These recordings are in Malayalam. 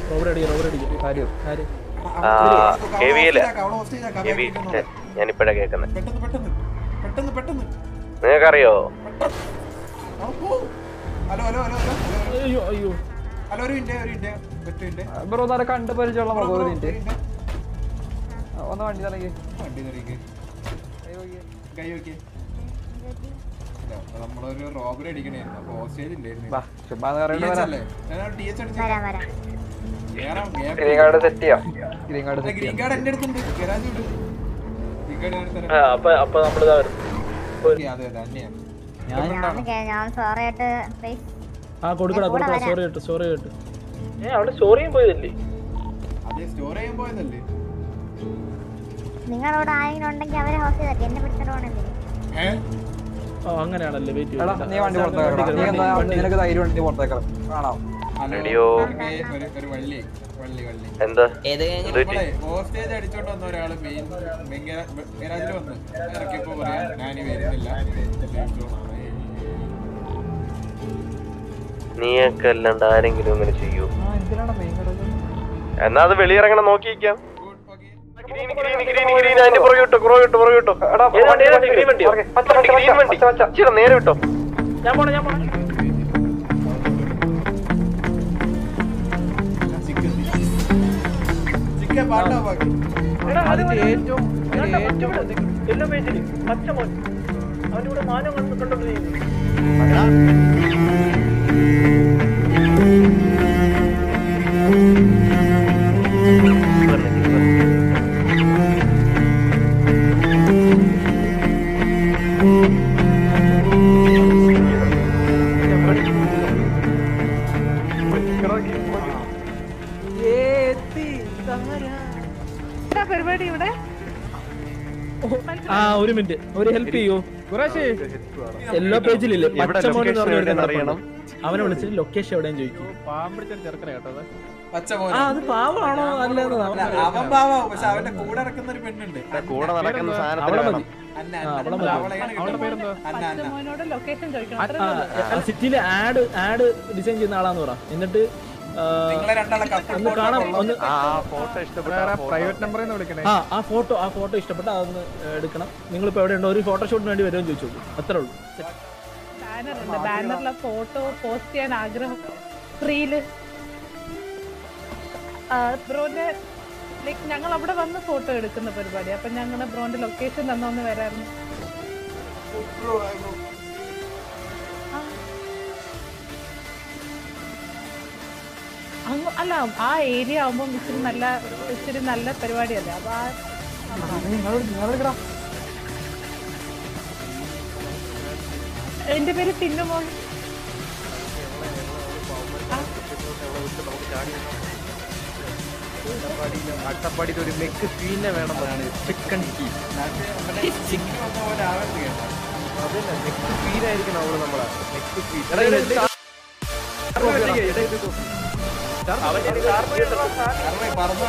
റോബർ അടിക്കും റോബർ അടിക്കും കാര്യം ആര് ആ, ഹെവിയില്. അവളെ ഹോസ്റ്റ് ചെയ്തേക്കാം, ഹെവി ബാക്കിൽ ഛെ, നിന്നോളാം. ഞാനിപ്പോഴാ കേൾക്കുന്നത് പെട്ടെന്ന് പെട്ടെന്ന് പെട്ടെന്ന് പെട്ടെന്ന് നിങ്ങൾക്കറിയോ അവൻ പോവും. Hello hello hello hello hello അയ്യോ അയ്യോ ഹലോ ഒരു മിനിറ്റ് ഒരു മിനിറ്റ് ഒറ്റ മിനിറ്റ് ബ്രോ നല്ല കണ്ട് പരിചയമുള്ള ബ്രോ, മുഖം ബ്രോ, ഒരു ഒരു മിനിറ്റ് മിനിറ്റ്. ഒന്ന് വണ്ടി തലക്ക് വണ്ടി തെറിക്ക് കൈ നോക്കി നമ്മളൊരു റോബറി അടിക്കണായിരുന്നു അപ്പൊ ഹോസ്റ്റേജ് ഇല്ലായിരുന്നു വാ ചുമ്മാ പറയണ്ട TH വരാം അല്ലേ? ഞാൻ ടി എച്ച് അടിച്ചു വരാം വരാം കേറാം gap ഗ്രീൻ ഇല്ല. കാർഡ് സെറ്റ് ചെയ്യാം ഗ്രീൻ കാർഡ് ആ, സെറ്റ് ഗ്രീൻ ചെയ്യാം കാർഡ് എന്റെ അടുത്തുണ്ട് ഗരാജ് ഉണ്ട് ഗ്രീൻ കാർഡ് ഞാൻ ആ, തരാം അപ്പൊ അപ്പൊ നമ്മളിതാ വരും ഓക്കേ, അതെ അതെ തന്നെയാണ് ഞാൻ കേ- ഞാൻ സോറി ആയിട്ട് പ്ലീസ് ആ കൊടുക്കടാ ഞാൻ കൂടെ കൊടുക്കടാ വരാം. സോറി കേട്ടോ സോറി കേട്ടോ ഏ അവിടെ സ്റ്റോറിയും പോയതല്ലേ അതെ സ്റ്റോർ ചെയ്യാൻ പോയതല്ലേ നിങ്ങളോട് ആരെങ്കിലും ഉണ്ടെങ്കിൽ അവരെ ഹോസ്റ്റ് ചെയ്തേക്ക് എന്നെ പിടിച്ചിട്ട് പോകണമെന്നില്ല ഏഹ് ആ അങ്ങനെയാണല്ലേ വെയിറ്റ് എടാ നീ വണ്ടി പുറത്തേക്കണം നീ എന്താ നിനക്ക് ധൈര്യം ഉണ്ടെങ്കിൽ പുറത്തേക്കണം കാണാം ഹലോ റെഡിയോ? എനിക്ക് ഒരു ഒരു വള്ളി വള്ളി വള്ളി എന്താ ഏത് നമ്മളെ ഹോസ്റ്റേജ് അടിച്ചോണ്ട് വന്ന ഒരാള് മെയിൻ മെയിൻ ഗരാജിൽ വന്ന് ഇറക്കിയപ്പോ പറയാ ഞാനീ വരുന്നില്ല ലൈഫ് സോൺ ആണ് നീയൊക്കെ അല്ലാണ്ട് ആരെങ്കിലും ഇങ്ങനെ ചെയ്യൂ ആ എന്തിനാണ് മെയിൻ കാർഡ് എന്നാ അത് വെളിയിറങ്ങണം നോക്കിയിരിക്കാം good okay green green green green അതിന്റെ പുറകെ വിട്ടോ പുറകെ വിട്ടോ പുറകെ വിട്ടോ ഗ്രീൻ വണ്ടിയോ ഗ്രീൻ വണ്ടി ഇച്ചിരി നേരെ വിട്ടോ ഞാൻ പോണേ ഞാൻ പോണേ ചിക്കൻ ചിക്കൻ പാട്ടാ ബാക്കി അതിന്റെ ഏറ്റവും അതിന്റെ ഏറ്റവും എല്ലാ പേജില് പച്ച മോൻ അവന്റെ കൂടെ മാനം കണ്ടു കണ്ടോണ്ടിരിക്കുന്നു പരിപാടി ഇവിടെ ആ ഒരു മിനിറ്റ് ഒരു ഹെൽപ്പ് ചെയ്യൂ എല്ലാ പേജിലില്ലേ പച്ച മോൻ എന്ന് പറഞ്ഞ ഒരുത്തൻ അറിയണം അവനെ വിളിച്ചിട്ട് ലൊക്കേഷൻ എവിടെയും ചോദിക്കും പച്ച ആ പോലെ അത് പാവമാണോ അല്ലെന്ന് അല്ല, അവൻ പാവാ പക്ഷെ അവന്റെ കൂടെ ഇറക്കുന്ന ഒരു പെണ്ണുണ്ട് കൂടെ നടക്കുന്ന സാധനത്തിന് അവിടെ വേണം മതി അന്ന ആ, അന്ന അവളെ അവളെയാണ് കിട്ടുന്നത്. അന്ന അന്ന മോനോട് ലൊക്കേഷൻ ചോദിക്കണം അത്രേ ഉള്ളൂ. സിറ്റിയിലെ ആഡ് ആഡ് ഡിസൈൻ ചെയ്യുന്ന ആളാന്ന് പറ എന്നിട്ട് ആ, നിങ്ങളെ രണ്ടാളെ കപ്പിൾ ഒന്ന് കാണാം ഒന്ന് ആ ഫോട്ടോ ഇഷ്ടപ്പെട്ട പ്രൈവറ്റ് നമ്പറിൽ നിന്ന് വിളിക്കണേ ആ ആ ഫോട്ടോ ആ ഫോട്ടോ ഇഷ്ടപ്പെട്ട അതൊന്ന് എടുക്കണം നിങ്ങളിപ്പോ എവിടെയുണ്ടോ ഒരു ഫോട്ടോഷൂട്ടിന് വേണ്ടി വരുമെന്ന് ചോദിച്ചോളൂ അത്രേ ഉള്ളൂ ബാനർ ഉണ്ട് ബാനറിലെ ഫോട്ടോ പോസ്റ്റ് ചെയ്യാൻ ആഗ്രഹം ഫ്രീയില് ബ്രോന്റെ ലൈക്ക് ഞങ്ങൾ അവിടെ വന്ന് ഫോട്ടോ എടുക്കുന്ന പരിപാടി അപ്പൊ ഞങ്ങളുടെ ബ്രോന്റെ ലൊക്കേഷൻ തന്നൊന്ന് വരായിരുന്നു ആ. അങ്ങ് അല്ല ആ ഏരിയ ആവുമ്പോൾ ഇച്ചിരി നല്ല ഇച്ചിരി നല്ല പരിപാടിയല്ലേ അപ്പൊ ആ എന്റെ പേര് പിന്നുമോൾ അട്ടപ്പാടിയിൽ ഒരു മെക്ക് ക്വീനെ വേണം ചിക്കൻ ടീ ചിക്കൻ വന്ന പോലെ ആവരുത് കേട്ടോ അതല്ല മെക്ക് ക്വീൻ ആയിരിക്കണം അവള് നമ്മളെ മെക്ക് ക്വീൻ കാരണം പറന്നു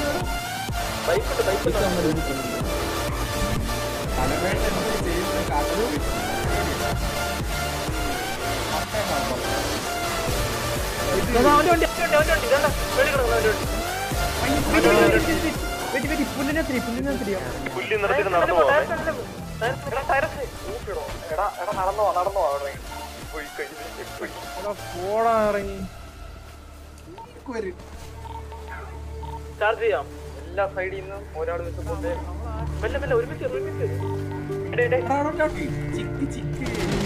തലവേണ്ട എന്ത് ചെയ്യുന്നത് കാത്തു പുല്ലി നിർത്തിട്ട് നടന്നു പോകാം പോടാ ഇറങ്ങി വരും ചാർജ് ചെയ്യാം എല്ലാ സൈഡിൽ നിന്നും ഒരാൾ വെച്ചപ്പോഴത്തെ മെല്ലെ മെല്ലെ ഒരുമിച്ച് ഒരുമിച്ച് ചിക്ക് ചിക്ക്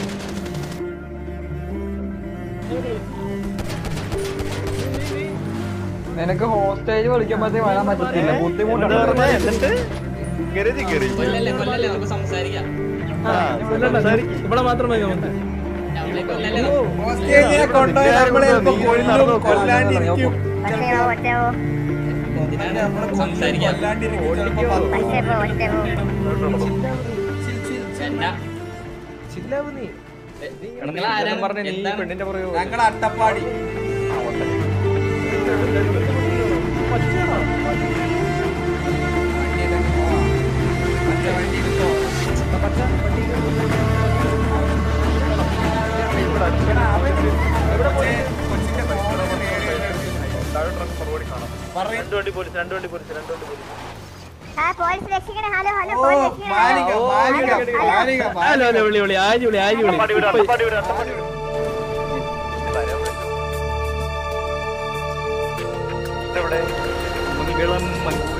നിനക്ക് ഹോസ്റ്റേജ് വിളിക്കുമ്പോഴത്തേക്ക് വരാൻ പറ്റത്തില്ല ബുദ്ധിമുട്ടുണ്ട് എന്നിട്ട് ഗരജി കയറി കൊല്ലല്ലേ കൊല്ലല്ലേ നമുക്ക് സംസാരിക്കാം ഇവിടെ മാത്രം മതി നമുക്ക് നമ്മളെ കൊല്ലല്ലേ ഹോസ്റ്റേജിനെ കൊണ്ടുപോയി നമ്മളെ ഇപ്പൊ കൊല്ലും കൊല്ലാണ്ടിരിക്കും ഒറ്റയോ ഒറ്റയോ എന്തിനാണ് നമ്മളെ കൊല്ലും സംസാരിക്കാം കൊല്ലാണ്ടിരിക്കും ചിലപ്പോ പറ- ഒറ്റപ്പോ ഒറ്റപ്പോ ചിൽ, ചിൽ, ചിൽ. എന്നാ ചില്ലാവ് നീ നിങ്ങൾ ആരാണ് പറഞ്ഞ നീ എന്താണ് പെണ്ണിന്റെ പുറകെ പോയി. ഞങ്ങളെ അട്ടപ്പാടി വണ്ടിയിലൊക്കെ പോവാം. പച്ച വണ്ടി എടുത്തോ. എടാ, അവൻ കൊച്ചിന്റെ കൊച്ചിന്റെ പറയ്. രണ്ട് വണ്ടി പോലീസ് രണ്ട് വണ്ടി പോലീസ് രണ്ട് വണ്ടി പോലീസ് ആ പോലീസ് രക്ഷിക്കണേ ഹലോ ഹലോ ഓ പോലീസ് രക്ഷിക്കണേ ബാലിക ബാലിക ബാലിക ഹലോ ഹലോ വിളി വിളി ആജി വിളി ആജി വിളി അട്ടപ്പാടി വിട് ഇപ്പൊ- അട്ടപ്പാടി വിട് അട്ടപ്പാടി വിട് എവിടെ മംഗളം മംഗൂരി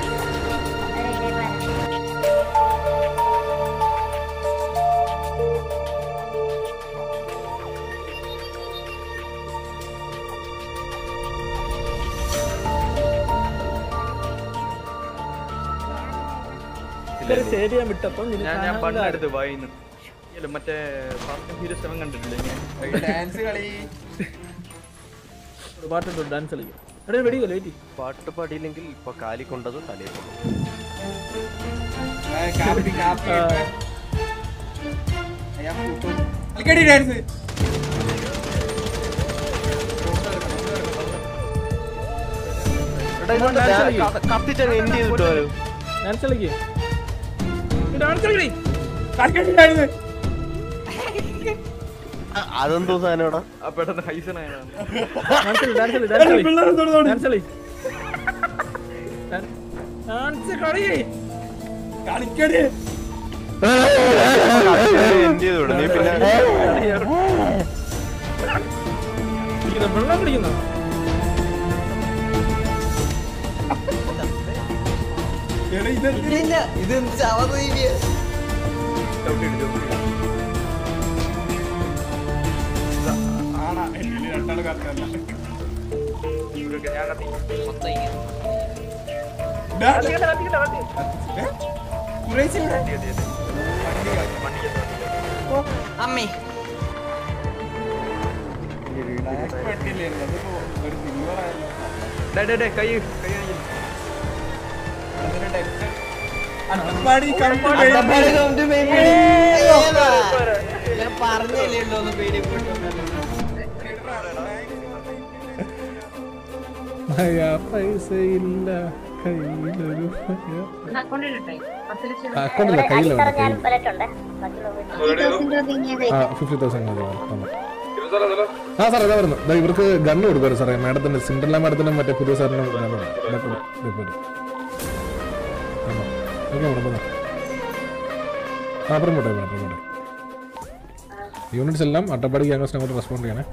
ഇവരെ സേവ് ചെയ്യാൻ വിട്ടപ്പം നിനക്ക് ഞാൻ ഞാൻ അഹങ്കാരം. പണ്ടെടുത്ത് വായിന്ന് ഇല്ല മറ്റേ ഫാസ്റ്റ് ഹീറോ സെവൻ കണ്ടിട്ടില്ലേ ഞാൻ ഡാൻസ് കളി ഒരു പാട്ടുണ്ട് ഡാൻസ് കളിക്കും എടാ വെടിയല്ലോ വെയിറ്റ് പാട്ട് പാടിയില്ലെങ്കിൽ ഇപ്പൊ കാലി കൊണ്ടത് തലയിൽ കൊണ്ടത് ഏ, കാപ്പി കാപ്പി ഇട്ട്. അയ്യാ, കൂട്ടു. കളിക്കടി ഡാൻസ് കത്തിച്ചങ്ങ് എൻഡ് ചെയ്തിട്ടോ ഡാൻസ് കളിക്കേ ഡാൻസ് കളി കളിക്കടി ഡാൻസ് അതെന്തോ സാധനം പെട്ടെന്ന് ഹൈസനായാണ് ഡാൻസ് കളി ഡാൻസ് കളി ഡാൻസ് കളി ഡാൻസ് കളി ഡാൻസ് കളി കളിക്കടി എൻഡ് ചെയ്തോടെ നീ പിന്നെ ഇത് വെള്ളം പിടിക്കുന്ന എടാ, ഇതെന്ത്? ആണാ, എന്നെ രണ്ടാള് കറക്റ്റല്ല. ഡാ. ഏ? കുറേശ്ശെ ഇവിടെ. അമ്മേ ബ്ലാക്ക് വണ്ടിയില്ലായിരുന്നു. അതിപ്പോ ഒരു silver ആയല്ലോ. ഡേ ഡേ ഡേ കൈ കൈ കൈ അതിന് text. Attappadi come to main ഞാൻ പറഞ്ഞല്ലേ ഉള്ളൂ ഒന്ന് പേടിപ്പെട്ടു പൈസയില്ല കയ്യിലൊരു അക്കൗണ്ടില്ല കയ്യിലുണ്ട് ഞാൻ കയ്യിൽ വരട്ടുണ്ട് ആ ഫിഫ്റ്റി തൗസൻഡ് ആ സാറേ ഇതാ വരുന്നു ദാ ഇവർക്ക് ഗണ്ണ് കൊടുക്കുമല്ലോ സാറേ മാഡത്തിന്റെ സിൻഡർല മാഡത്തിനും മറ്റേ പുതിയ സാറിനും ഓക്കെ മാഡം വന്നോ. ആ അപ്പുറം പോട്ടെ മാഡം പോട്ടെ യൂണിറ്റ്സ് എല്ലാം അട്ടപ്പാടി ഗ്യാങ്സിനെ അങ്ങോട്ട് റെസ്പോണ്ട് ചെയ്യണേ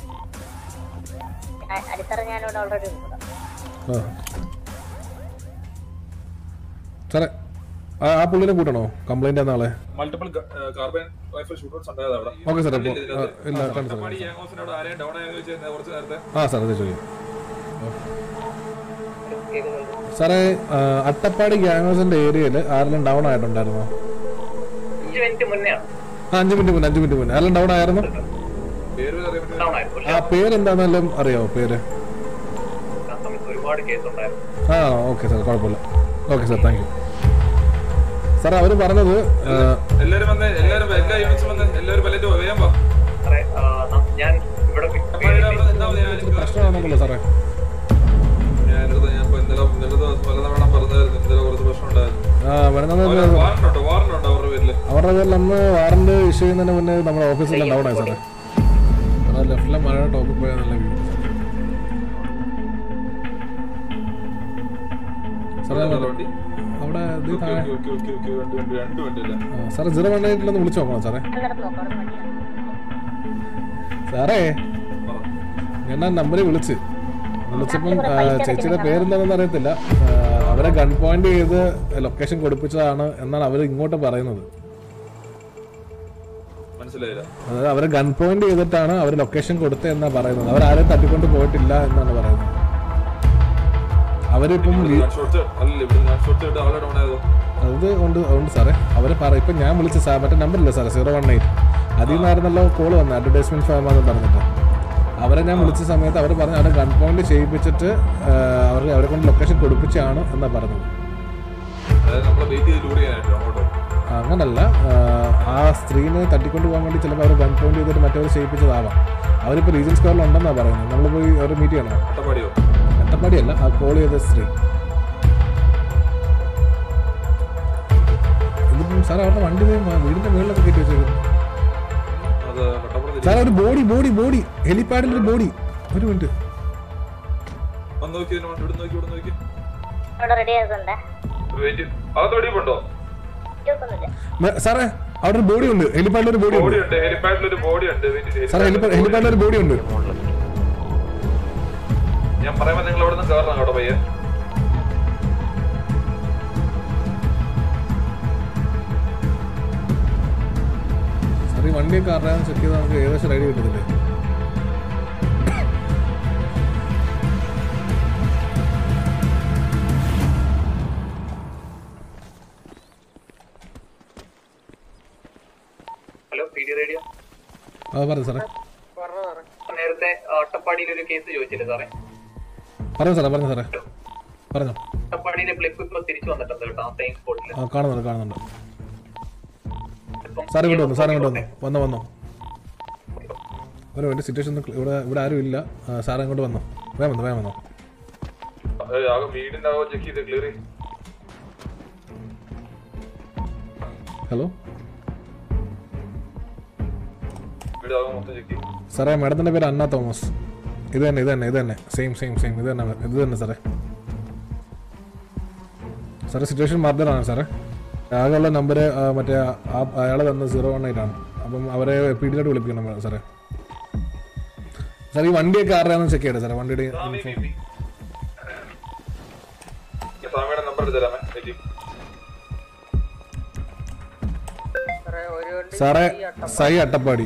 അടിത്തറ ഞാനിവിടെ ഓൾറെഡി ആ സാറേ ആ ആ പുള്ളിനെ കൂട്ടണോ കംപ്ലൈന്റ് ആവുന്ന ആളെ മൾട്ടിപ്പിൾ കാർബൺ റൈഫിൾ ഷൂട്ടേഴ്സ് ഉണ്ടായത് അവിടെ ഓക്കെ സാറേ ഇപ്പോൾ ഇല്ല കണ്ടു അട്ടപ്പാടി സാറേ ഗ്യാങ്സിനോട് ആരെയും ഡൗൺ ആയെന്ന് വെച്ചാൽ കുറച്ച് നേരത്തെ ആ സാറേ അത് ചോദിക്കും സാറേ ആ, അട്ടപ്പാടി ഗ്യാങ്സിന്റെ ഏരിയയിൽ ആരെല്ലാം ഡൗൺ ആയിട്ടുണ്ടായിരുന്നോ ആ അഞ്ച് മിനിറ്റ് മുന്നേ അഞ്ച് മിനിറ്റ് മുന്നേ ആരെല്ലാം ഡൗൺ ആയിരുന്നു പേര് അറിയാൻ പറ്റും ആ പേരെന്താണെന്നെല്ലാം അറിയാമോ പേര് ഒരുപാട് കേസ് ഉണ്ടായിരുന്നു ആ ഓക്കെ സാർ കുഴപ്പമില്ല okay sir thank you sir അവർ പറഞ്ഞത് ആ, എല്ലാരും വന്ന് എല്ലാരും എല്ലാ യൂണിറ്റ്സും വന്ന് എല്ലാവരും പലരും വേഗം വാ ഞാൻ ഇവിടെ അട്ടപ്പാടിയുടെ അവിടെ നിന്നാ മതി. ഞാൻ പ്രശ്നമാണെന്നല്ലോ സാറേ ഞാനിത് ഞാൻ ഇപ്പൊ ഇന്നലെ ഇന്നലെ ദിവസം പലതവണ പറഞ്ഞായിരുന്നു ഇന്നലെ കുറച്ച് പ്രശ്നം ഉണ്ടായിരുന്നു ആ വരുന്നത് വാറണ്ട് ഉണ്ടോ വാറണ്ട് ഉണ്ടോ അവരുടെ പേരില് അവരുടെ പേരിൽ അന്ന് വാറണ്ട് ഇഷ്യൂ ചെയ്യുന്നതിന് മുന്നേ നമ്മുടെ ഓഫീസിലെല്ലാം ഡൗൺ ആയി സാറേ സാറേ ലെഫ്റ്റിലെ മഴ ടോപ്പിൽ പോയാൽ നല്ല വ്യൂ സാറേ വണ്ടി അവിടെ ഇത് ഓക്കെ താഴെ ഓക്കെ ഓക്കെ ഓക്കെ രണ്ട് വണ്ടി രണ്ട് വണ്ടി അല്ലേ ആ, സാറേ സീറോ വൺ എയ്റ്റിലൊന്ന് വിളിച്ചു നോക്കണം സാറേ സാറേ ഞാൻ ആ നമ്പറിൽ വിളിച്ച് വിളിച്ചപ്പം ആ, ചേച്ചിയുടെ പേരെന്താണെന്ന് അറിയത്തില്ല ആ, അവരെ ഗൺ പോയിന്റ് ചെയ്ത് ലൊക്കേഷൻ കൊടുപ്പിച്ചതാണ് എന്നാണ് അവർ ഇങ്ങോട്ട് പറയുന്നത് മനസ്സിലായില്ല അതായത് അവരെ ഗൺ പോയിന്റ് ചെയ്തിട്ടാണ് അവർ ലൊക്കേഷൻ കൊടുത്തത് എന്നാ പറയുന്നത് അവരാരെയും തട്ടിക്കൊണ്ട് പോയിട്ടില്ല എന്നാണ് പറയുന്നത് അവരിപ്പം ലീ- ഷോർട്ട് അല്ല ഇവിടെ ഷോർട്ട് ആയിട്ട് ആളെ ഡൗൺ ആയതോ അത് കൊണ്ട് അതുകൊണ്ട് സാറേ അവരെ പറ ഇപ്പം ഞാൻ വിളിച്ച സാർ മറ്റേ നമ്പറില്ല സാറേ സീറോ വൺ എയ്റ്റ് അതിൽ നിന്നായിരുന്നല്ലോ കോൾ വന്നത് അഡ്വർടൈസ്മെന്റ് ഫാമാന്ന് പറഞ്ഞിട്ട് അവരെ ഞാൻ വിളിച്ച സമയത്ത് അവർ പറഞ്ഞു അവരെ ഗൺ പോയിന്റ് ചെയ്യിപ്പിച്ചിട്ട് ആ, അവർ അവരെ കൊണ്ട് ലൊക്കേഷൻ കൊടുപ്പിച്ചാണ് എന്നാ പറഞ്ഞത് അതായത് നമ്മളെ വെയിറ്റ് ചെയ്ത് ലൂഡ് ചെയ്യാനായിട്ട് അങ്ങോട്ട് അങ്ങനല്ല ആ, ആ സ്ത്രീനെ തട്ടിക്കൊണ്ട് പോകാൻ വേണ്ടി ചിലപ്പോൾ അവർ ഗൺ പോയിന്റ് ചെയ്തിട്ട് മറ്റവർ ചെയ്യിപ്പിച്ചതാവാം അവരിപ്പോൾ റീജൻ സ്ക്വയറിൽ ഉണ്ടെന്നാണ് പറയുന്നത് നമ്മൾ പോയി അവരെ മീറ്റ് ചെയ്യണം അട്ടപ്പാടിയോ അട്ടപ്പാടിയല്ല ആ കോൾ ചെയ്ത സ്ത്രീ ഇതിപ്പം സാർ അവരുടെ വണ്ടി പോയി മാ- വീടിന്റെ മുകളിലൊക്കെ കയറ്റി വെച്ചേക്കുന്നു അത് കട്ടപ്പുറം സാർ ഒരു ബോഡി ബോഡി ബോഡി ഹെലിപാഡിൽ ഒരു ബോഡി ഒരു മിനിറ്റ് വന്ന് നോക്കി ഇതിന് ഇവിടെ നോക്കി ഇവിടെ നോക്കി ഇവിടെ റെഡി ആക്കുന്നുണ്ട് വെയിറ്റ് അകത്ത് വെടിയുണ്ടോ ചോക്കൊന്നുമില്ല മെ- സാറേ അവിടെ ഒരു ബോഡി ഉണ്ട് ഹെലിപ്പാഡിൽ ഒരു ബോഡി ബോഡി ഉണ്ട് ഉണ്ട് ഹെലിപാഡിൽ ഒരു ബോഡി ഉണ്ട് വെയിറ്റ് സാറേ ഹെലിപ്പാഡിൽ ഒരു ബോഡി ഉണ്ട് ഞാൻ പറയുമ്പോ നിങ്ങൾ അവിടെ നിന്ന് കയറണം കേട്ടോ പയ്യെ സാർ ഈ വണ്ടിയൊക്കെ അറിയാൻ ചെക്ക് ചെയ്താൽ നമുക്ക് ഏകദേശം ഐഡിയ കിട്ടുന്നില്ലേ ഹലോ പി ഡി റേഡിയോ ആ പറഞ്ഞു സാറേ നേരത്തെ അട്ടപ്പാടിയിൽ ഒരു കേസ് ചോദിച്ചില്ലേ സാറേ പറഞ്ഞു സാറേ പറഞ്ഞു സാറേ പറഞ്ഞോ അട്ടപ്പാടിയിലെ ക്ലിപ്പ് ഇപ്പൊ തിരിച്ചു വന്നിട്ടുണ്ട് കേട്ടോ ആ സെയിം സ്പോട്ടിൽ ആ കാണുന്നുണ്ട് കാണുന്നുണ്ട് സാർ ഇങ്ങോട്ട് വന്നു സാർ ഇങ്ങോട്ട് വന്നു വന്നോ വന്നോ ഒരു വേണ്ടി സിറ്റുവേഷൻ ഇവിടെ ഇവിടെ ആരും ഇല്ല ആ, സാർ ഇങ്ങോട്ട് വന്നോ വേഗം വന്നോ വേഗം വന്നോ ഏയ്, ആകെ വീടിന്റെ ആകെ ചെക്ക് ചെയ്ത് ക്ലിയർ ചെയ്യും ഹലോ വീട് ആകെ മൊത്തം ചെക്ക് ചെയ്യും സാറേ മാഡത്തിൻ്റെ പേര് അന്ന തോമസ് ഇത് തന്നെ ഇത് തന്നെ ഇത് തന്നെ സെയിം സെയിം സെയിം ഇത് തന്നെ ഇത് തന്നെ സാറേ സാറേ സിറ്റുവേഷൻ മാർജറാണ് സാറേ ആകെയുള്ള നമ്പർ മറ്റേ ആ- അയാളെ തന്ന സീറോ വൺ എയ്റ്റ് ആണ് അപ്പം അവരെ പീഡിയോട്ട് വിളിപ്പിക്കണം സാറേ സാർ ഈ വണ്ടിയൊക്കെ ആരുടെയാണെന്ന് ചെക്ക് ചെയ്യട്ടെ സാറേ വണ്ടിയുടെ info. സ്വാമിയുടെ നമ്പർ എടുത്ത് തരാമേ വെയിറ്റ് സാറേ സൈ അട്ടപ്പാടി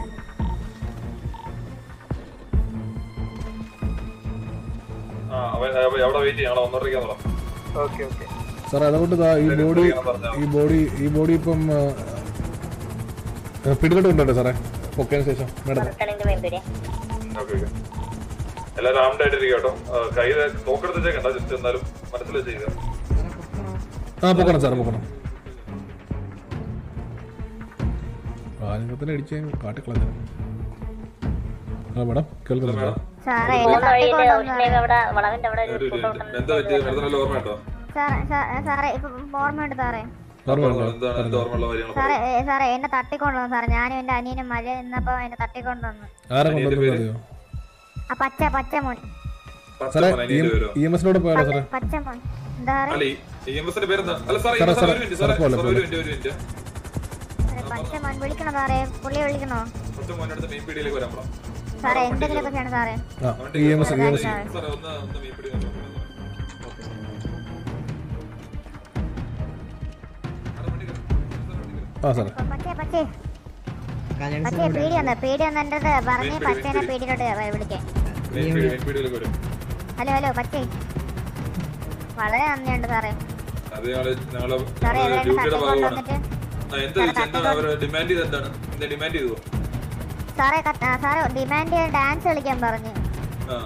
ആ അവൻ അവൻ അവിടെ വെയിറ്റ് ചെയ്യണം ഒന്നരയ്ക്കാന്ന് പറ ഓക്കെ ഓക്കെ സാറേ അതുകൊണ്ട് ദാ ഈ ബോഡി ഈ ബോഡി ഈ ബോഡി ഇപ്പം പിടികെട്ട് കൊണ്ടുണ്ട് സാറേ പൊക്കതിന് ശേഷം മാഡം പുറത്താണെങ്കിൽ വേണ്ടി ഓക്കെ ഓക്കെ എല്ലാവരും ആംഡ് ആയിട്ടിരിക്കും കേട്ടോ ആ, കയ്യിൽ തോക്കെടുത്ത് വെച്ചേക്കണ്ട ജസ്റ്റ് എന്നാലും മനസ്സിൽ ചെയ്യുക ആ പൊക്കണം സാറേ പൊക്കണം ആലിംഗത്തിന് അടിച്ച് കാട്ടിക്കളഞ്ഞു ഹലോ മാഡം കേൾക്കുന്നുണ്ടോ സാറേ എന്നെ തട്ടിക്കൊണ്ടുവന്നു അവിടെ വളവിന്റെ അവിടെ ഒരു മിനിറ്റ്. എന്താ പറ്റിയത് മേഡത്തിനെല്ലാം ഓർമ്മയുണ്ടോ സാറേ സാ- സാറേ ഇപ്പൊ ഓർമ്മയുണ്ട് സാറേ ഓർമ്മയുണ്ടോ എന്താണ് എന്താ ഓർമ്മയുള്ള കാര്യങ്ങൾ സാറേ ഏ, സാറേ എന്നെ തട്ടിക്കൊണ്ടുവന്നു സാറേ ഞാനും എന്റെ അനിയനും മഴ നിന്നപ്പോ എന്നെ തട്ടിക്കൊണ്ടുവന്നു ആരെ കൊണ്ടുവന്നു അറിയോ ആ പച്ച പച്ച മോൻ സാറേ പച്ചമണി വരുമോ ഇ എം എസിനോട് പോയാലോ സാറേ പച്ച മോൻ എന്താ സാറേ അല്ല ഈ എം എസിന്റെ പേരെന്താ അല്ല സാറേ സാറേ, സാറേ സാറേ, ഒരു മിനിറ്റ് സാറേ, സാറേ പോലെ, സാറേ, പോലെ. ഒരു മിനിറ്റ് ഒരു മിനിറ്റ് സാറേ, പച്ച മോൻ വിളിക്കണോ സാറേ പുള്ളി വിളിക്കണോ ഒറ്റ മോനടുത്ത് മീൻ പീടിയിലേക്ക് വരാൻ പറ സാറേ എന്തെങ്കിലുമൊക്കെ ചെയ്യണം സാറേ ആ E M S E M S സാറേ ഒന്ന് ഒന്ന് മീൻ പിടി നോക്കാം. ആ സാറേ പച്ചേ പച്ചേ പച്ചേ പേടി വന്ന പേടി വന്ന എന്റെ അടുത്ത് പറഞ്ഞ് പച്ചേനെ പേടിയിലോട്ട് വിളിക്കാൻ മീൻ പീടി- മീൻ പീടിയിലേക്ക് വരും ഹലോ ഹലോ പച്ചേ വളരെ നന്ദിയുണ്ട് സാറേ അത് ഞങ്ങള് ഞങ്ങള് സാറേ ഞങ്ങള് എവിടെ ഡ്യൂട്ടിയുടെ തട്ടിക്കൊണ്ട് ഭാഗമാണ് വന്നിട്ട് ആ, എന്താ ചോദിച്ചത്? എന്താണ് അവർ ഡിമാൻഡ് ചെയ്ത് എന്താണ് എന്താ ഡിമാൻഡ് ചെയ്തോ സാറേ കത്ത്- ആ, സാറേ ഡിമാൻഡ് ചെയ്യാൻ ഡാൻസ് കളിക്കാൻ പറഞ്ഞു ആ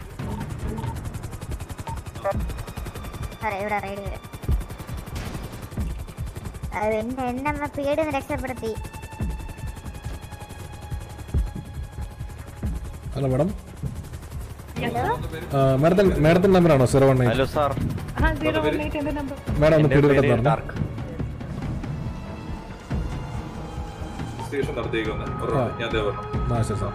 സാറേ ഇവിടെ റൈഡ് വരും അത് എന്നെ എന്നെ അമ്മ പേടി ഒന്ന് രക്ഷപ്പെടുത്തി ഹലോ മാഡം ഹലോ മാഡത്തിൻ മാഡത്തിൻ്റെ നമ്പറാണോ സീറോ വൺ എയ്റ്റ് സാർ ആ സീറോ വൺ എയ്റ്റ് എന്റെ നമ്പർ മാഡം ഒന്ന് പീഡിയോട്ട് പറഞ്ഞു ഇൻവെസ്റ്റിഗേഷൻ നടത്തിയേക്കുന്നെ ഒരു ആ. ഞാൻ ദേ പറഞ്ഞു ആ ശരി സാർ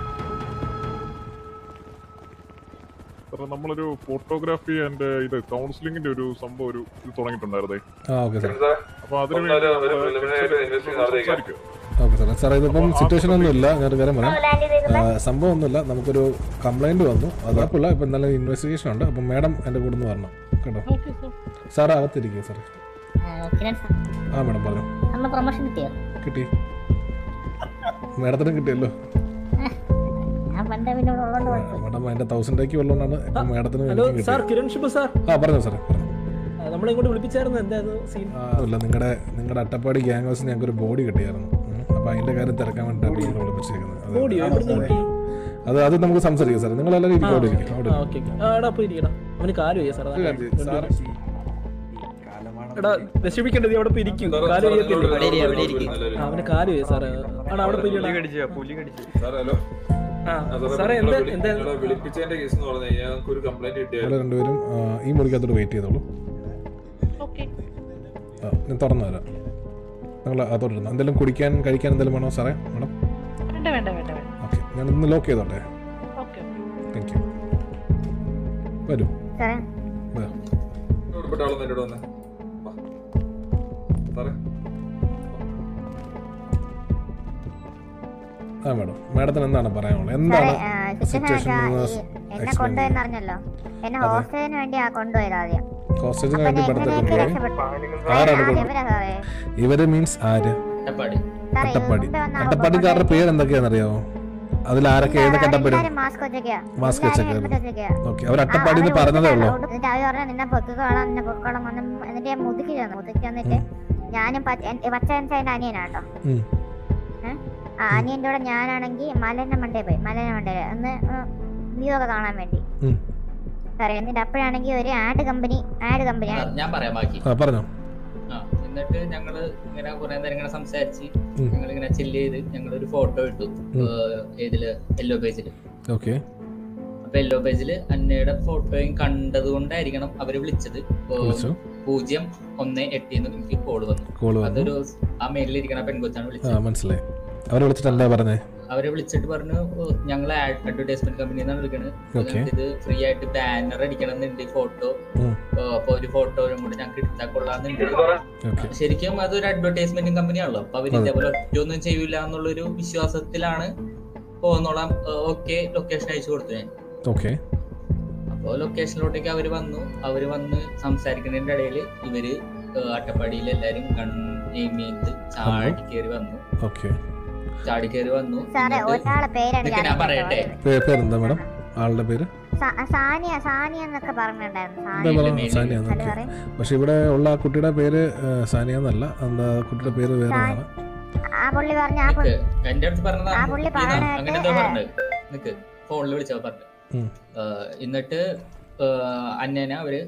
സാറേ നമ്മളൊരു ഫോട്ടോഗ്രാഫി ആൻഡ് ഇത് കൗൺസിലിംഗിന്റെ ഒരു സംഭവം ഒരു ഇത് തുടങ്ങിയിട്ടുണ്ടായിരുന്നേ ആ ഓക്കെ സാർ സാറേ അപ്പൊ അതിന് ഒന്ന് ഒരു- ഒരു preliminary ആയിട്ട് investigation നടത്തിയേക്കാം. സംസാരിക്കും ഓക്കെ സാറേ സാറേ ഇതിപ്പം സിറ്റുവേഷൻ ഒന്നും ഇല്ല ഞാനൊരു കാര്യം പറയാം ലാൻഡ് ചെയ്തേക്കുന്നത് ആ, സംഭവം ഒന്നുമില്ല നമുക്കൊരു കംപ്ലൈന്റ് വന്നു അത് കുഴപ്പമില്ല ഇപ്പം നല്ല ഇൻവെസ്റ്റിഗേഷൻ ഉണ്ട് അപ്പം മാഡം എൻ്റെ കൂടെ നിന്ന് വരണം കേട്ടോ ഓക്കെ സർ സാറ് അകത്തിരിക്കുക സാറേ ആ മാഡം പറഞ്ഞു അന്ന് പ്രൊമോഷൻ കിട്ടിയോ കിട്ടി മാഡത്തിനും കിട്ടിയല്ലോ ഞാൻ പണ്ട് പിന്നെ ഇവിടെ ഉള്ളതുകൊണ്ട് മാഡം അതിൻ്റെ തൗസൻഡ് ആക്കി ഉള്ളതുകൊണ്ടാണ് ഇപ്പം മാഡത്തിന് ഹലോ എനിക്കും സാർ കിട്ടിയത് കിരൺ ഷിബു സാർ ആ പറഞ്ഞു സാറേ പറഞ്ഞു ആ, നമ്മളെ ഇങ്ങോട്ട് വിളിപ്പിച്ചായിരുന്നു എന്തായിരുന്നു സീൻ ആ, ഇല്ല നിങ്ങളുടെ നിങ്ങളുടെ അട്ടപ്പാടി ഗ്യാങ് ഹൗസിന് ഞങ്ങൾക്ക് ഒരു ബോഡി കിട്ടിയായിരുന്നു ഉം. അപ്പൊ അതിന്റെ കാര്യം തിരക്കാൻ വേണ്ടിയിട്ടാണ് നിങ്ങൾ വിളിപ്പിച്ചേക്കുന്നത് അതെ. ബോഡിയോ എവിടുന്ന് കിട്ടി അത് അത് നമുക്ക് സംസാരിക്കാം സാർ നിങ്ങൾ എല്ലാവരും ഇരിക്കും അവിടെ ഇരിക്കും അവിടെ ആ ഓക്കെ ആ എടാ പോയി ഇരിക്കണം അവന് കാല് വയ്യ സാർ ഇരിക്കും. സാർ എടാ വിഷമിക്കേണ്ടത് അവിടെ പോയി ഇരിക്കും സാറേ, കാല് സാറേ, വയ്യത്തില്ല നിങ്ങളോട് അവിടെ ഇരി, അവിടെ നിങ്ങളോട് ഇരിക്ക്. എല്ലാവരും ആ, അവന് കാല് വയ്യ സാറ് ആടാ അവിടെ പോയി ഇരിക്കണം. പുലി കടിച്ചു സാറേ ഹലോ ആ ആ, സാറേ, സാറേ നിങ്ങളെ എന്താ വിളി- എന്താ നിങ്ങളെ വിളിപ്പിച്ചതിന്റെ കേസ് എന്ന് പറഞ്ഞാൽ ഞങ്ങൾക്ക് ഒരു കംപ്ലൈന്റ് ഇവിടെ കിട്ടിയായിരുന്നു രണ്ടുപേരും ആ, ഈ മുറിക്കകത്തോട്ട് വെയിറ്റ് ചെയ്തോളൂ ഓക്കെ ആ ഞാൻ തുറന്നു തരാം നിങ്ങൾ അതോട്ട് ഇരുന്നു എന്തെങ്കിലും കുടിക്കാൻ കഴിക്കാൻ എന്തെങ്കിലും വേണോ സാറേ മാഡം വേണ്ട വേണ്ട വേണ്ട വേണ്ട ഓക്കെ ഞാൻ ഇന്ന് ലോക്ക് ചെയ്തോട്ടെ ഓക്കെ താങ്ക് യു വരൂ സാറേ വാ. ഇവിടുത്തെ ആളൊന്നും എന്നോട് വന്നേ വാ. സാറേ ആ മാഡം മാഡത്തിന് എന്താണ് പറയാനുള്ളത് സാറേ എന്താണ് സിറ്റുവേഷൻ സിറ്റുവേഷൻ എന്നെ കൊണ്ടുപോയെന്ന് അറിഞ്ഞല്ലോ എന്നെ ഹോസ്റ്റലിന് വേണ്ടി ആ കൊണ്ടുപോയത് ആദ്യം ഹോസ്റ്റേജിന് അപ്പൊ വേണ്ടി ഞാൻ പെടുത്ത എങ്ങനെയൊക്കെ കൊണ്ടുപോയി രക്ഷപ്പെട്ടു ആരാണ് ആ, കൊണ്ട് ഇവരാ സാറേ ഇവര് മീൻസ് ആര് അട്ടപ്പാടി സാറേ അട്ടപ്പാടി മുമ്പേ വന്ന ആൾ അട്ടപ്പാടിക്കാരുടെ പേര് എന്തൊക്കെയാണെന്നറിയാമോ അതിൽ ആരൊക്കെ ഏതൊക്കെ അട്ടപ്പാടി എല്ലാരും മാസ്ക് വെച്ചൊക്കെയാ മാസ്ക് എല്ലാരും വെച്ചൊക്കെയാ. helmet വെച്ചൊക്കെയാ. ഓക്കെ അവർ ആ, അട്ടപ്പാടി എന്ന് അവര് പറഞ്ഞതേ ഉള്ളൂ ഉള്ളിൽ എന്നിട്ട് അവര് പറഞ്ഞു നിന്നെ പൊക്കിക്കോളാം നിന്നെ പൊക്കോളാം വന്ന് എന്നിട്ട് ഞാൻ മുതുക്കി ചെന്നു മുതുക്കി വന്നിട്ട് ഞാനും പച്ച എൻ- പച്ച അതിന്റെ അനിയനാട്ടോ ഉം. ഏഹ്? ആ അനിയന്റെ കൂടെ ഞാനാണെങ്കിൽ മലന്റെ മണ്ടേ പോയി മലന്റെ മണ്ടേ ഒന്ന് വ്യൂ ഒക്കെ കാണാൻ വേണ്ടി ഉം. സാറേ എന്നിട്ട് അപ്പോഴാണെങ്കിൽ ഒരു ആഡ് കമ്പനി ആഡ് കമ്പനി ആ, ഞാൻ പറയാം ബാക്കി ആ പറഞ്ഞോ ആ എന്നിട്ട് ഞങ്ങള് ഇങ്ങനെ കുറെ നേരം ഇങ്ങനെ സംസാരിച്ച് ഉം. ഞങ്ങൾ ഇങ്ങനെ ചില്ല് ചെയ്ത് ഞങ്ങൾ ഒരു ഫോട്ടോ ഇട്ടു ഉം. ഏഹ്, ഏതില് യെല്ലോ പേജില് ഓക്കെ അപ്പൊ യെല്ലോ പേജില് അന്നയുടെ ഫോട്ടോയും കണ്ടത് കൊണ്ടായിരിക്കണം അവര് വിളിച്ചത് ഏഹ്, വിളിച്ചു പൂജ്യം ഒന്ന് എട്ടിന്ന് എനിക്ക് കോള് വന്നു കോള് വന്നു അതൊരു ആ മെയിലിരിക്കണ പെൺകൊച്ചാണ് ആ വിളിച്ചത് മനസ്സിലായി അവരെ വിളിച്ചിട്ട് എന്താ പറഞ്ഞേ അവരെ വിളിച്ചിട്ട് പറഞ്ഞു "ഓ, ഞങ്ങൾ അഡ്വർടൈസ്മെന്റ് കമ്പനിയിൽ നിന്നാണ് വിളിക്കണത് അപ്പൊ Okay. ഞങ്ങൾക്ക് ഇത് ഫ്രീ ആയിട്ട് ബാനർ അടിക്കണം എന്നുണ്ട് ഫോട്ടോ ഉം. അപ്പൊ ഒരു ഫോട്ടോ കൂടെ ഞങ്ങൾക്ക് എടുത്താൽ കൊള്ളാന്നുണ്ട് ഓക്കെ ശരിക്കും അതൊരു അഡ്വർടൈസ്മെന്റ് കമ്പനിയാണല്ലോ അപ്പൊ അവർ അതെ. ഇതേപോലെ ഒറ്റയൊന്നും ചെയ്യൂല എന്നുള്ളൊരു വിശ്വാസത്തിലാണ് പോകുന്നോളാം ഓക്കെ ലൊക്കേഷൻ അയച്ചു കൊടുത്തു ഞാൻ ഓക്കെ അപ്പോൾ ലൊക്കേഷനിലോട്ടേക്ക് അവര് വന്നു അവര് വന്ന് സംസാരിക്കുന്നതിന്റെ ഇടയിൽ ഇവര് ഏഹ് അട്ടപ്പാടിയിൽ എല്ലാരും ഗൺ എയിം ചെയ്ത് ചാടി കയറി വന്നു ഓക്കെ ചാടി കയറി വന്നു സാറേ എന്നിട്ട് ഒരാളെ പേരാണ് നിക്ക് ഞാൻ പറയട്ടെ പേരെന്താ മാഡം ആളുടെ പേര് സാ- സാനിയ സാനിയ എന്നൊക്കെ പറഞ്ഞിട്ടുണ്ടായിരുന്നു എന്താ സാനിയ പറയുക സാനിയ ഹലോ ഓക്കെ പറയും പക്ഷെ ഇവിടെ ഉള്ള ആ കുട്ടിയുടെ പേര് ആ, സാനിയ എന്നല്ല എന്താ കുട്ടിയുടെ പേര് വേറെ ആണ് ആ പുള്ളി പറഞ്ഞ ആ നിക്ക് പുള്ളി എന്റെ അടുത്ത് പറഞ്ഞതാ ആ പുള്ളി ഇതാ, പറയണ അങ്ങനെ കേട്ട്, എന്താ പറഞ്ഞത് നിക്ക് ഫോണിൽ വിളിച്ചോ പറഞ്ഞു ഉം. എന്നിട്ട് ഏഹ് അന്നേനെ അവര്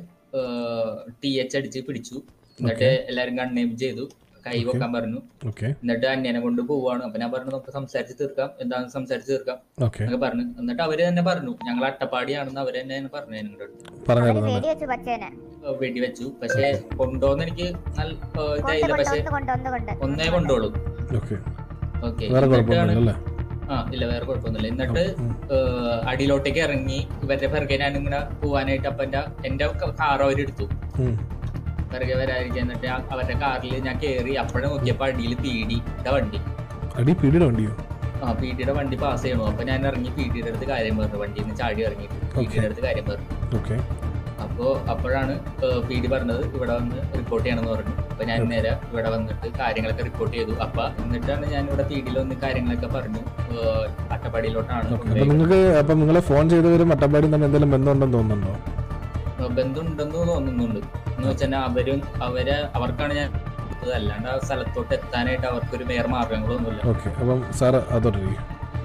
ടി എച്ച് അടിച്ച് പിടിച്ചു എന്നിട്ട് എല്ലാരും കണ്ണേം ചെയ്തു കൈ Okay. വെക്കാൻ പറഞ്ഞു ഓക്കെ എന്നിട്ട് അന്യനെ കൊണ്ട് പോവാണ് അപ്പൊ ഞാൻ പറഞ്ഞു നമുക്ക് സംസാരിച്ച് തീർക്കാം എന്താണെന്ന് സംസാരിച്ച് തീർക്കാം ഓക്കെ എന്നൊക്കെ പറഞ്ഞു എന്നിട്ട് അവര് തന്നെ പറഞ്ഞു ഞങ്ങൾ അട്ടപ്പാടിയാണെന്ന് അവര് തന്നെ പറഞ്ഞു ഞങ്ങളുടെ അടുത്ത് അവര് പറഞ്ഞായിരുന്നു വെടി വെച്ചു പച്ചേനെ ഏഹ് വെടിവെച്ചു പക്ഷെ കൊണ്ടോന്ന് എനിക്ക് നല്ല ഏഹ് കൊണ്ട് ഇതായില്ല കൊണ്ട് പക്ഷെ ഒന്ന് കൊണ്ട് ഒന്ന് കൊണ്ട് ഒന്നേ കൊണ്ടോളൂ ഓക്കെ ഓക്കെ വേറെ കുഴപ്പമൊന്നുമില്ല ആ ഇല്ല വേറെ കുഴപ്പമൊന്നുമില്ല എന്നിട്ട് ഉം. ഏഹ് അടിയിലോട്ടേക്ക് ഇറങ്ങി ഇവരുടെ പിറകെ ഞാൻ ഇങ്ങനെ പോവാനായിട്ട് അപ്പൊ എന്റെ എന്റെ കാർ അവരെടുത്തു ഉം. പിറകെ വരാതിരിക്കാൻ എന്നിട്ട് ആ- അവരുടെ കാറിൽ ഞാൻ കയറി അപ്പോഴും നോക്കിയപ്പോ അടിയിൽ പീഡിയുടെ വണ്ടി അടി പിടിയുടെ വണ്ടിയോ ആ പീഡിയുടെ വണ്ടി പാസ് ചെയ്യണു അപ്പൊ ഞാൻ ഇറങ്ങി പീഡിയുടെ അടുത്ത് കാര്യം പറഞ്ഞു വണ്ടിയിൽ നിന്ന് ചാടി ഇറങ്ങി പീഡിയുടെ അടുത്ത് കാര്യം പറഞ്ഞു ഓക്കെ അപ്പോ അപ്പോഴാണ് പി ഡി പറഞ്ഞത് ഇവിടെ വന്ന് റിപ്പോർട്ട് ചെയ്യണമെന്ന് പറഞ്ഞു അപ്പൊ ഞാൻ നേരെ ഇവിടെ വന്നിട്ട് കാര്യങ്ങളൊക്കെ റിപ്പോർട്ട് ചെയ്തു അപ്പൊ എന്നിട്ടാണ് ഞാൻ ഇവിടെ പി ഡിയിൽ വന്ന് കാര്യങ്ങളൊക്കെ പറഞ്ഞു ഏഹ് അട്ടപ്പാടിയിലോട്ടാണ് ഓക്കെ അപ്പൊ കൊണ്ടുപോയത്. നിങ്ങൾക്ക് അപ്പൊ നിങ്ങളെ ഫോൺ ചെയ്തവരും മട്ടപ്പാടിയും തമ്മിൽ എന്തെങ്കിലും ബന്ധമുണ്ടെന്ന് തോന്നുന്നുണ്ടോ ബന്ധമുണ്ടെന്ന് തോന്നുന്നുണ്ട് എന്ന് വെച്ചാൽ അവരും അവരെ അവർക്കാണ് ഞാൻ കൊടുത്തത്. അല്ലാണ്ട് ആ സ്ഥലത്തോട്ട് എത്താനായിട്ട് അവർക്കൊരു വേറെ മാർഗങ്ങളൊന്നുമില്ല ഓക്കെ അപ്പം സാറ് അതോട്ടിരിക്കും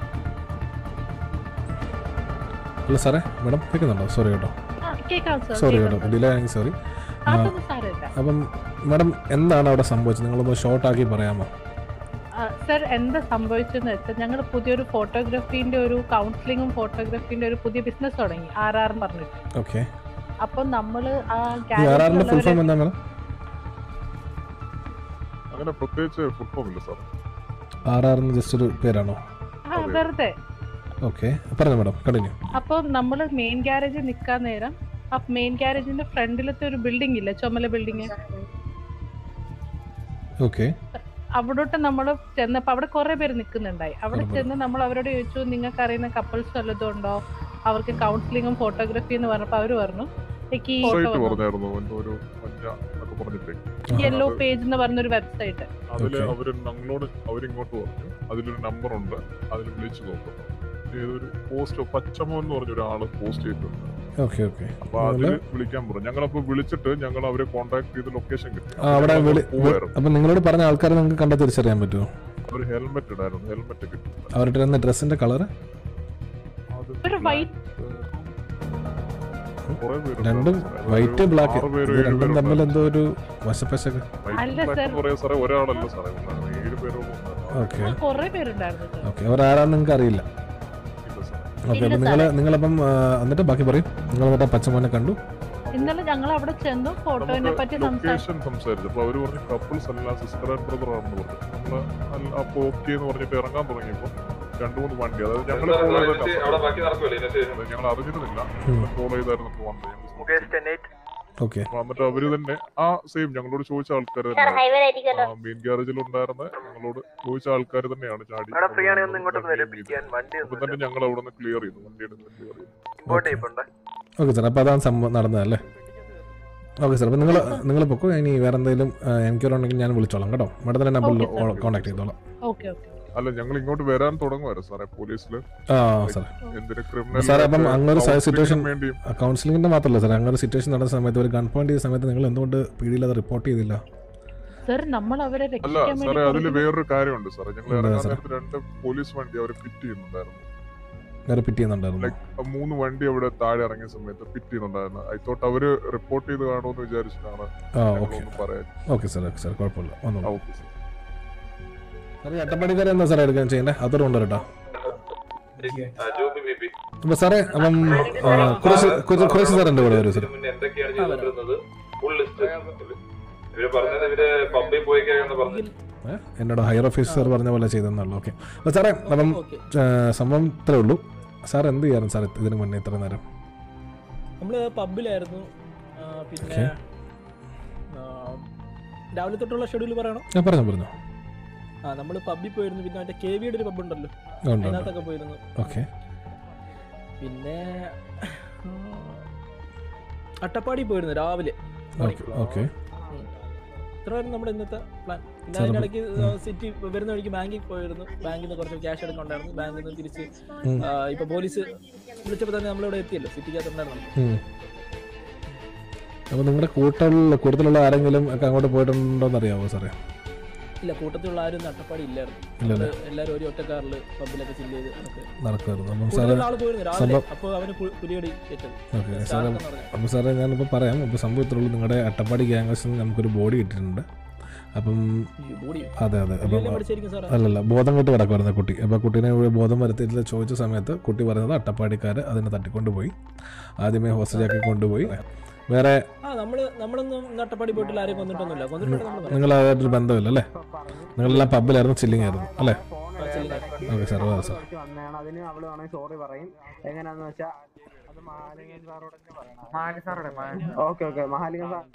അല്ല സാറേ മാഡം കേൾക്കുന്നുണ്ടോ സോറി കേട്ടോ ആ, കേൾക്കാം സർ സോറി കേട്ടോ ഡിലേ ആണെങ്കിൽ സോറി അതൊന്നും സാരമില്ല അപ്പം മാഡം എന്താണ് അവിടെ സംഭവിച്ചത് നിങ്ങളൊന്ന് ഷോർട്ടാക്കി പറയാമോ സർ എന്താ സംഭവിച്ചെന്ന് വെച്ചാൽ ഞങ്ങൾ പുതിയൊരു ഫോട്ടോഗ്രാഫീന്റെ ഒരു കൗൺസിലിങ്ങും ഫോട്ടോഗ്രാഫീന്റെ ഒരു പുതിയ ബിസിനസ് തുടങ്ങി ആർ ആർ പറഞ്ഞിട്ട് ഓക്കെ അപ്പൊ നമ്മള് ആ ഈ ആർ ആറിന്റെ ഫുൾ ഫോം ഗാലറിയിലുള്ളവരെ- എന്താ മാഡം അങ്ങനെ പ്രത്യേകിച്ച് ഫുഡ് ഫോം ഇല്ല സാർ ആർ ആറിന് ജസ്റ്റ് ഒരു പേരാണോ ആ വെറുതെ ഓക്കെ പറഞ്ഞു മാഡം കണ്ടിന്യൂ അപ്പോൾ നമ്മൾ മെയിൻ ഗ്യാരേജിൽ നിൽക്കാൻ നേരം ആ മെയിൻ ഗ്യാരേജിന്റെ ഫ്രണ്ടിലത്തെ ഒരു ബിൽഡിംഗ് ഇല്ലേ ചുമല ബിൽഡിംഗ് ഓക്കെ അവിടോട്ട് നമ്മൾ ചെന്നപ്പോൾ അവിടെ കുറെ പേര് നിൽക്കുന്നുണ്ടായി അവിടെ ഉറപ്പ്. ചെന്ന് നമ്മൾ അവരോട് ചോദിച്ചു നിങ്ങൾക്ക് അറിയുന്ന കപ്പിൾസ് വല്ലതും ഉണ്ടോ അവർക്ക് കൗൺസിലിങ്ങും ഫോട്ടോഗ്രാഫി എന്ന് പറഞ്ഞപ്പോൾ അവർ പറഞ്ഞു എനിക്ക് ഈ സൈറ്റ് ഫോട്ടോ പറഞ്ഞായിരുന്നു എന്തോ ഒരു മഞ്ഞ ഒക്കെ പറഞ്ഞിട്ടേ യെല്ലോ പേജ് എന്ന് പറഞ്ഞൊരു വെബ്സൈറ്റ് അതില് Okay. അവര് ഞങ്ങളോട് അവരിങ്ങോട്ട് പറഞ്ഞു അതിലൊരു നമ്പർ ഉണ്ട് അതിൽ വിളിച്ചു നോക്കുന്നു ഏതൊരു പോസ്റ്റ് പച്ചമോ എന്ന് പറഞ്ഞ ഒരാള് പോസ്റ്റ് ചെയ്തിട്ടുണ്ട് ഓക്കെ ഓക്കെ അപ്പൊ അതില് വിളിക്കാൻ പറഞ്ഞു ഞങ്ങളപ്പോ വിളിച്ചിട്ട് ഞങ്ങൾ അവരെ കോൺടാക്ട് ചെയ്ത് ലൊക്കേഷൻ കിട്ടി ആ അവിടെ വിളി പോവായിരുന്നു അപ്പം നിങ്ങളോട് പറഞ്ഞ ആൾക്കാരെ നിങ്ങൾക്ക് കണ്ടാൽ തിരിച്ചറിയാൻ പറ്റുമോ ഒരു ഹെൽമെറ്റ് ഇടായിരുന്നു ഹെൽമെറ്റ് കിട്ടി അവരുടെ ഇരുന്ന ഡ്രസ്സിന്റെ കളർ അത് ഒരു വൈറ്റ് കുറേ പേര് രണ്ടും ഉണ്ടായിരുന്നു. വൈറ്റ് ഒരു ബ്ലാക്ക് ആറ് പേര്, ഇത് ഏഴ് രണ്ടും പേര് തമ്മിൽ ഉണ്ടായിരുന്നു. എന്തോ ഒരു വശപ്പശക്ക് White അല്ല black sir. എന്ന് പറയാൻ സാറേ ഒരാളല്ല സാറേ ഉണ്ടായിരുന്നത്. ഏഴ് പേരോളം ഉണ്ടായിരുന്നു. ഓക്കെ കുറെ പേരുണ്ടായിരുന്നു sir. ഓക്കെ അവരാരാന്ന് നിങ്ങൾക്ക് അറിയില്ല ഇല്ല സാർ. ഓക്കെ ഇല്ല അപ്പം നിങ്ങൾ നിങ്ങളപ്പം ആ, എന്നിട്ട് ബാക്കി പറയും നിങ്ങൾ എന്നിട്ട് ആ പച്ചമോനെ കണ്ടു ഇന്നലെ ഞങ്ങൾ അവിടെ ചെന്നു ഫോട്ടോനെ നമുക്ക് പറ്റി സംസാരിച്ചു ലൊക്കേഷൻ സംസാരിച്ചു അപ്പൊ അവര് പറഞ്ഞു കപ്പിൾസ് അല്ല സിസ്റ്റർ ആൻഡ് ബ്രദർ ആണെന്ന് പറഞ്ഞു നമ്മള് അല്ല അപ്പൊ ഓക്കെ എന്ന് പറഞ്ഞിട്ട് ഇറങ്ങാൻ തുടങ്ങിയപ്പോ രണ്ടു മൂന്ന് വണ്ടി അതായത് ഞങ്ങൾ എന്താ ഫോളോ ഇന്നത്തെ അവിടെ ബാക്കി നടക്കുമല്ലേ ഇന്നത്തെ ചെയ്തിട്ട് ഞങ്ങൾ അറിഞ്ഞിരുന്നില്ല ഉം. ഫോളോ ചെയ്തായിരുന്നു ഇപ്പൊ വന്നത് ഞങ്ങൾ മുകേഷ് ടെൻ എയ്റ്റ് ഓക്കെ വന്നിട്ട് അവര് തന്നെ ആ സെയിം ഞങ്ങളോട് ചോദിച്ച ആൾക്കാർ സാർ ഹൈവേ ആയിരിക്കുമല്ലോ മെയിൻ ഗ്യാരേജിൽ ഉണ്ടായിരുന്ന ഞങ്ങളോട് ചോദിച്ച ആൾക്കാർ തന്നെയാണ് ചാടി അവിടെ ഫ്രീ ആണെങ്കിൽ ഒന്ന് ഇങ്ങോട്ട് വണ്ടി വരും പിടിക്കാൻ വണ്ടി അപ്പൊ തന്നെ ഞങ്ങൾ അവിടെ നിന്ന് ക്ലിയർ ചെയ്തു വണ്ടി എടുത്ത് ക്ലിയർ ചെയ്തു ഇമ്പോർട്ട് ചെയ്യപ്പുണ്ട് ഓക്കെ സാർ അപ്പോൾ അതാണ് സംഭവം നടന്നതല്ലേ ഓക്കെ സാർ അപ്പോൾ നിങ്ങൾ നിങ്ങൾ പൊക്കോ ഇനി വേറെ എന്തെങ്കിലും എൻക്വയറി ഉണ്ടെങ്കിൽ ഞാൻ വിളിച്ചോളാം കേട്ടോ മാഡത്തിൻ്റെ നമ്പറിൽ Okay, sir. കോൺടാക്ട് ചെയ്തോളാം ഓക്കെ ഓക്കെ അല്ല ഞങ്ങൾ ഇങ്ങോട്ട് വരാൻ തുടങ്ങുമായിരുന്നു സാറേ പോലീസിൽ ആ സാർ എന്തിന് ക്രിമിനൽ സാർ അപ്പം അങ്ങനെ ഒരു സിറ്റുവേഷൻ വേണ്ടിയും കൗൺസിലിങ്ങിൻ്റെ മാത്രമല്ല സാർ അങ്ങനെ ഒരു സിറ്റുവേഷൻ നടന്ന സമയത്ത് ഒരു ഗൺ പോയിന്റ് ചെയ്ത സമയത്ത് നിങ്ങൾ എന്തുകൊണ്ട് പി ഡിയിൽ അത് റിപ്പോർട്ട് ചെയ്തില്ല സർ നമ്മൾ അവരെ അല്ല രക്ഷിക്കാൻ സാറേ അതിൽ വേണ്ടി വേറൊരു കാര്യമുണ്ട് സാറേ ഞങ്ങൾ എന്താ ഇറങ്ങാൻ സാറേ? നേരത്ത് രണ്ട് പോലീസ് വണ്ടി അവർ പിറ്റ് ചെയ്യുന്നുണ്ടായിരുന്നു നേരെ പിറ്റ് ചെയ്യുന്നുണ്ടായിരുന്നു ലൈക്ക് മൂന്ന് വണ്ടി അവിടെ താഴെ ഇറങ്ങിയ സമയത്ത് പിറ്റ് ചെയ്യുന്നുണ്ടായിരുന്നു ഐ തോട്ട് അവര് റിപ്പോർട്ട് ചെയ്ത് കാണുമെന്ന് വിചാരിച്ചിട്ടാണ് ആ ഓക്കെ ഞങ്ങളൊന്ന് പറയാൻ ഓക്കെ സാർ ഓക്കെ സാർ കുഴപ്പമില്ല ആ, വന്നോളൂ ഓക്കെ സാർ സാർ അട്ടപ്പാടിക്കാരെ എന്താ സാറേ എടുക്കാൻ ചെയ്യേണ്ടത് അതോടെ കൊണ്ടുവരട്ടോ ജോബി ബേബി അപ്പോൾ സാറേ അപ്പം ആ, കുറച്ച് കുറച്ച് കുറച്ച് സാർ എൻ്റെ കൂടെ വരും സാർ മുന്നേ എന്തൊക്കെയാണ് ചെയ്തുകൊണ്ടിരുന്നത് ഫുൾ ലിസ്റ്റ് ഇവര് പറഞ്ഞത് ഇവര് പബ്ബിൽ പോയി കഴിയാന്ന് പറഞ്ഞു ഏ? എന്നോട് ഹയർ ഓഫീസർ പറഞ്ഞ പോലെ ചെയ്തെന്നുള്ളൂ ഓക്കെ അപ്പോൾ സാറേ അപ്പം ഓക്കെ ആ, സംഭവം ഇത്രേ ഉള്ളൂ സാർ എന്ത് ചെയ്യാറും സാർ ഇതിന് മുന്നേ ഇത്ര നേരം നമ്മള് പബ്ബിലായിരുന്നു ആ, പിന്നെ Okay. ആ, രാവിലെ തൊട്ടുള്ള ഷെഡ്യൂൾ പറയണോ ഞാൻ പറഞ്ഞു പറഞ്ഞു ആ നമ്മൾ പബ്ബിൽ പോയിരുന്നു പിന്നെ മറ്റേ കെ വിയുടെ ഒരു പബ്ബ് ഉണ്ടല്ലോ ഉണ്ട് ഉണ്ട് അതിനകത്തൊക്കെ പോയിരുന്നു ഓക്കെ പിന്നെ ആ, അട്ടപ്പാടി പോയിരുന്നു രാവിലെ ഓക്കെ ഓക്കെ ഇത്രയായിരുന്നു നമ്മുടെ ഇന്നത്തെ പ്ലാൻ പിന്നെ സാർ, അതിനിടയ്ക്ക് ഉം. സിറ്റി വരുന്ന വഴിക്ക് ബാങ്കിൽ പോയിരുന്നു ബാങ്കിൽ നിന്ന് കുറച്ച് ക്യാഷ് എടുക്കണ്ടായിരുന്നു ബാങ്കിൽ നിന്ന് തിരിച്ച് ഉം. ആ, ഇപ്പൊ പോലീസ് വിളിച്ചപ്പോൾ തന്നെ നമ്മളിവിടെ എത്തിയല്ലോ സിറ്റിക്കകത്ത് ഉണ്ടായിരുന്നു ഉം. അപ്പോൾ നിങ്ങളുടെ കൂട്ടത്തിൽ കൂടുതലുള്ള ആരെങ്കിലും ഒക്കെ അങ്ങോട്ട് പോയിട്ടുണ്ടോന്ന് അറിയാമോ സാറേ ഇല്ല കൂട്ടത്തിലുള്ള ആരും ഇന്ന് അട്ടപ്പാടി ഇല്ലായിരുന്നു ഇല്ലല്ലേ നമ്മള് എല്ലാവരും ഒരു ഒറ്റ കാറിൽ പബ്ബിലൊക്കെ ചില്ല് ചെയ്ത് നമുക്ക് നടക്കുമായിരുന്നു അപ്പം സാറ് കൂടുതൽ ആള് പോയിരുന്നു രാവിലെ സംഭവം അപ്പോൾ അവന് പു- പുലിയടി ഏറ്റത് ഓക്കെ സാറേ സ്റ്റാർട്ട് എന്ന് പറഞ്ഞു അപ്പോൾ സാറേ ഞാനിപ്പോൾ പറയാം ഇപ്പോൾ സംഭവം ഇത്രേ ഉള്ളൂ നിങ്ങളുടെ അട്ടപ്പാടി ഗ്യാങ്സിൽ നിന്ന് നമുക്കൊരു ബോഡി കിട്ടിയിട്ടുണ്ട് അപ്പം ഈ ബോഡി അതെ അതെ അപ്പം പുലിയെല്ലാം പഠിച്ചായിരിക്കും സാറേ അല്ലല്ല ബോധം കെട്ട് കിടക്കുമായിരുന്നു കുട്ടി അപ്പോൾ കുട്ടീനെ ഇവിടെ ബോധം വരുത്തിയിട്ട് ചോദിച്ച സമയത്ത് കുട്ടി പറയുന്നത് അട്ടപ്പാടിക്കാർ അതിനെ തട്ടിക്കൊണ്ടുപോയി ആദ്യമേ ഹോസ്റ്റലിലേക്ക് കൊണ്ടുപോയി വേറെ ആ നമ്മള് നമ്മളൊന്നും ഇന്ന് അട്ടപ്പാടി പോയിട്ടില്ല ആരെയും കൊന്നിട്ടൊന്നുമില്ല കൊന്നിട്ടുണ്ട് നമ്മൾ നിങ്ങൾ അതായിട്ടൊരു ബന്ധമില്ല അല്ലേ നിങ്ങളെല്ലാം പബ്ബിലായിരുന്നു ചില്ലിങ് ആയിരുന്നു അല്ലേ ഓക്കെ സാർ ഓക്കെ സാർ വന്നതാണ് അതിന് അവള് വേണമെങ്കിൽ സോറി പറയും എങ്ങനെയാന്ന് വെച്ചാ അത് മഹാലിംഗൻ സാറോട് തന്നെ പറയണം ഓക്കെ ഓക്കെ മഹാലിംഗൻ സാർ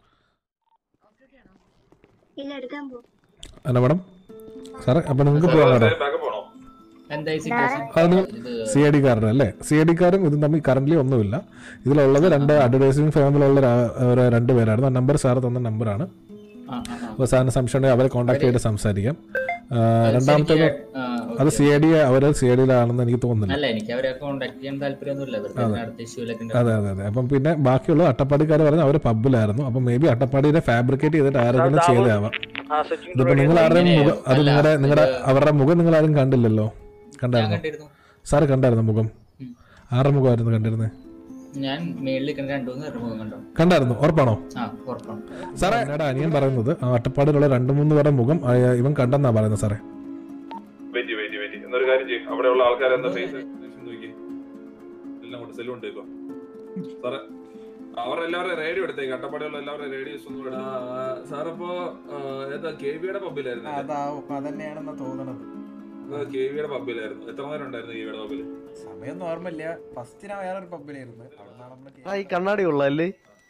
ഇല്ല എടുക്കാൻ പോ അല്ല മാഡം സാറേ അപ്പോൾ നിങ്ങൾക്ക് പോകാം കേട്ടോ ബാക്കപ്പ് പോണോ എന്തായി സിറ്റുവേഷൻ അത് നിങ്ങൾ ഇത് സി ഐ ഡി കാരൻ അല്ലേ സി ഐ ഡി കാരും ഇതും തമ്മിൽ കറന്റ് ഒന്നുമില്ല ഇതിലുള്ളത് രണ്ട് അഡ്വർടൈസിംഗ് ഫേമിലുള്ള ഒരു രണ്ട് പേരായിരുന്നു ആ നമ്പർ സാറ് തന്ന നമ്പറാണ് ആ, ആ, ആ. അപ്പോൾ സാറിന് സംശയം ഉണ്ടെങ്കിൽ അവരെ കോൺടാക്ട് ചെയ്ത് സംസാരിക്കാം ആ, രണ്ടാമത്തേത് ആ, അത് ഓക്കേ. സി ഐ ഡി അവർ സി ഐ ഡിയിലാണെന്ന് എനിക്ക് തോന്നുന്നില്ല അല്ല എനിക്ക് അവരെ കോണ്ടാക്ട് ചെയ്യാൻ താല്പര്യമൊന്നുമില്ല വെറുതെ അതെ. അടുത്ത ഇഷ്യൂലൊക്കെ അതെ അതെ അതെ അപ്പം പിന്നെ ബാക്കിയുള്ള അട്ടപ്പാടിക്കാർ പറഞ്ഞ അവർ പബ്ബിലായിരുന്നു അപ്പം മേ ബി അട്ടപ്പാടിയെ ഫാബ്രിക്കേറ്റ് ചെയ്തിട്ട് ആരെങ്കിലും ചെയ്തതാവാം ഇതിപ്പോ നിങ്ങൾ ആരുടെയും മുഖം അത് അല്ല, നിങ്ങളുടെ നിങ്ങളുടെ ഇത് അവരുടെ മുഖം നിങ്ങൾ ആരും കണ്ടില്ലല്ലോ ഞാൻ കണ്ടായിരുന്നു കണ്ടിരുന്നു സാറ് കണ്ടായിരുന്നു മുഖം ഉം. ആരുടെ മുഖമായിരുന്നു കണ്ടിരുന്നത് ഞാൻ മേളിൽ നിൽക്കുന്ന രണ്ടു മൂന്ന് പേരുടെ മുഖം കണ്ടോ കണ്ടായിരുന്നു ഉറപ്പാണോ ആ ഉറപ്പാണ് സാറേ എന്നോട് അനിയൻ പറയുന്നത് ആ അട്ടപ്പാടിലുള്ള രണ്ട് മൂന്ന് പേരുടെ മുഖം ആ, ഇവൻ കണ്ടെന്നാ പറയുന്നത് സാറേ വെയിറ്റ് വെയിറ്റ് വെയിറ്റ് എന്നൊരു കാര്യം ചെയ്യും അവിടെയുള്ള ആൾക്കാരെ എന്താ ഫേസ് നോക്കി എല്ലാം കൊണ്ട് സെല്ലും ഉണ്ട് ഇപ്പൊ സാറേ അവരുടെ എല്ലാവരുടെ റേഡിയോ എടുത്തേക്ക് അട്ടപ്പാടിയുള്ള എല്ലാവരുടെ റേഡിയോസ് ഒന്നും എടുത്ത് സാറപ്പോ ഏതാ കെ വിയുടെ പബ്ബിലായിരുന്നു അതാവും അതന്നെയാണെന്നാ തോന്നണത് കെ വിയുടെ പബ്ബിലായിരുന്നു എത്ര നേരം ഉണ്ടായിരുന്നു കെ വിയുടെ പബ്ബിൽ സമയം ഓർമ്മയില്ല ഫസ്റ്റ് ഞാൻ വേറൊരു പബ്ബിലായിരുന്നു അവിടുന്നാണ് നമ്മള് ആ ഈ കണ്ണാടി കൊള്ളാല്ലേ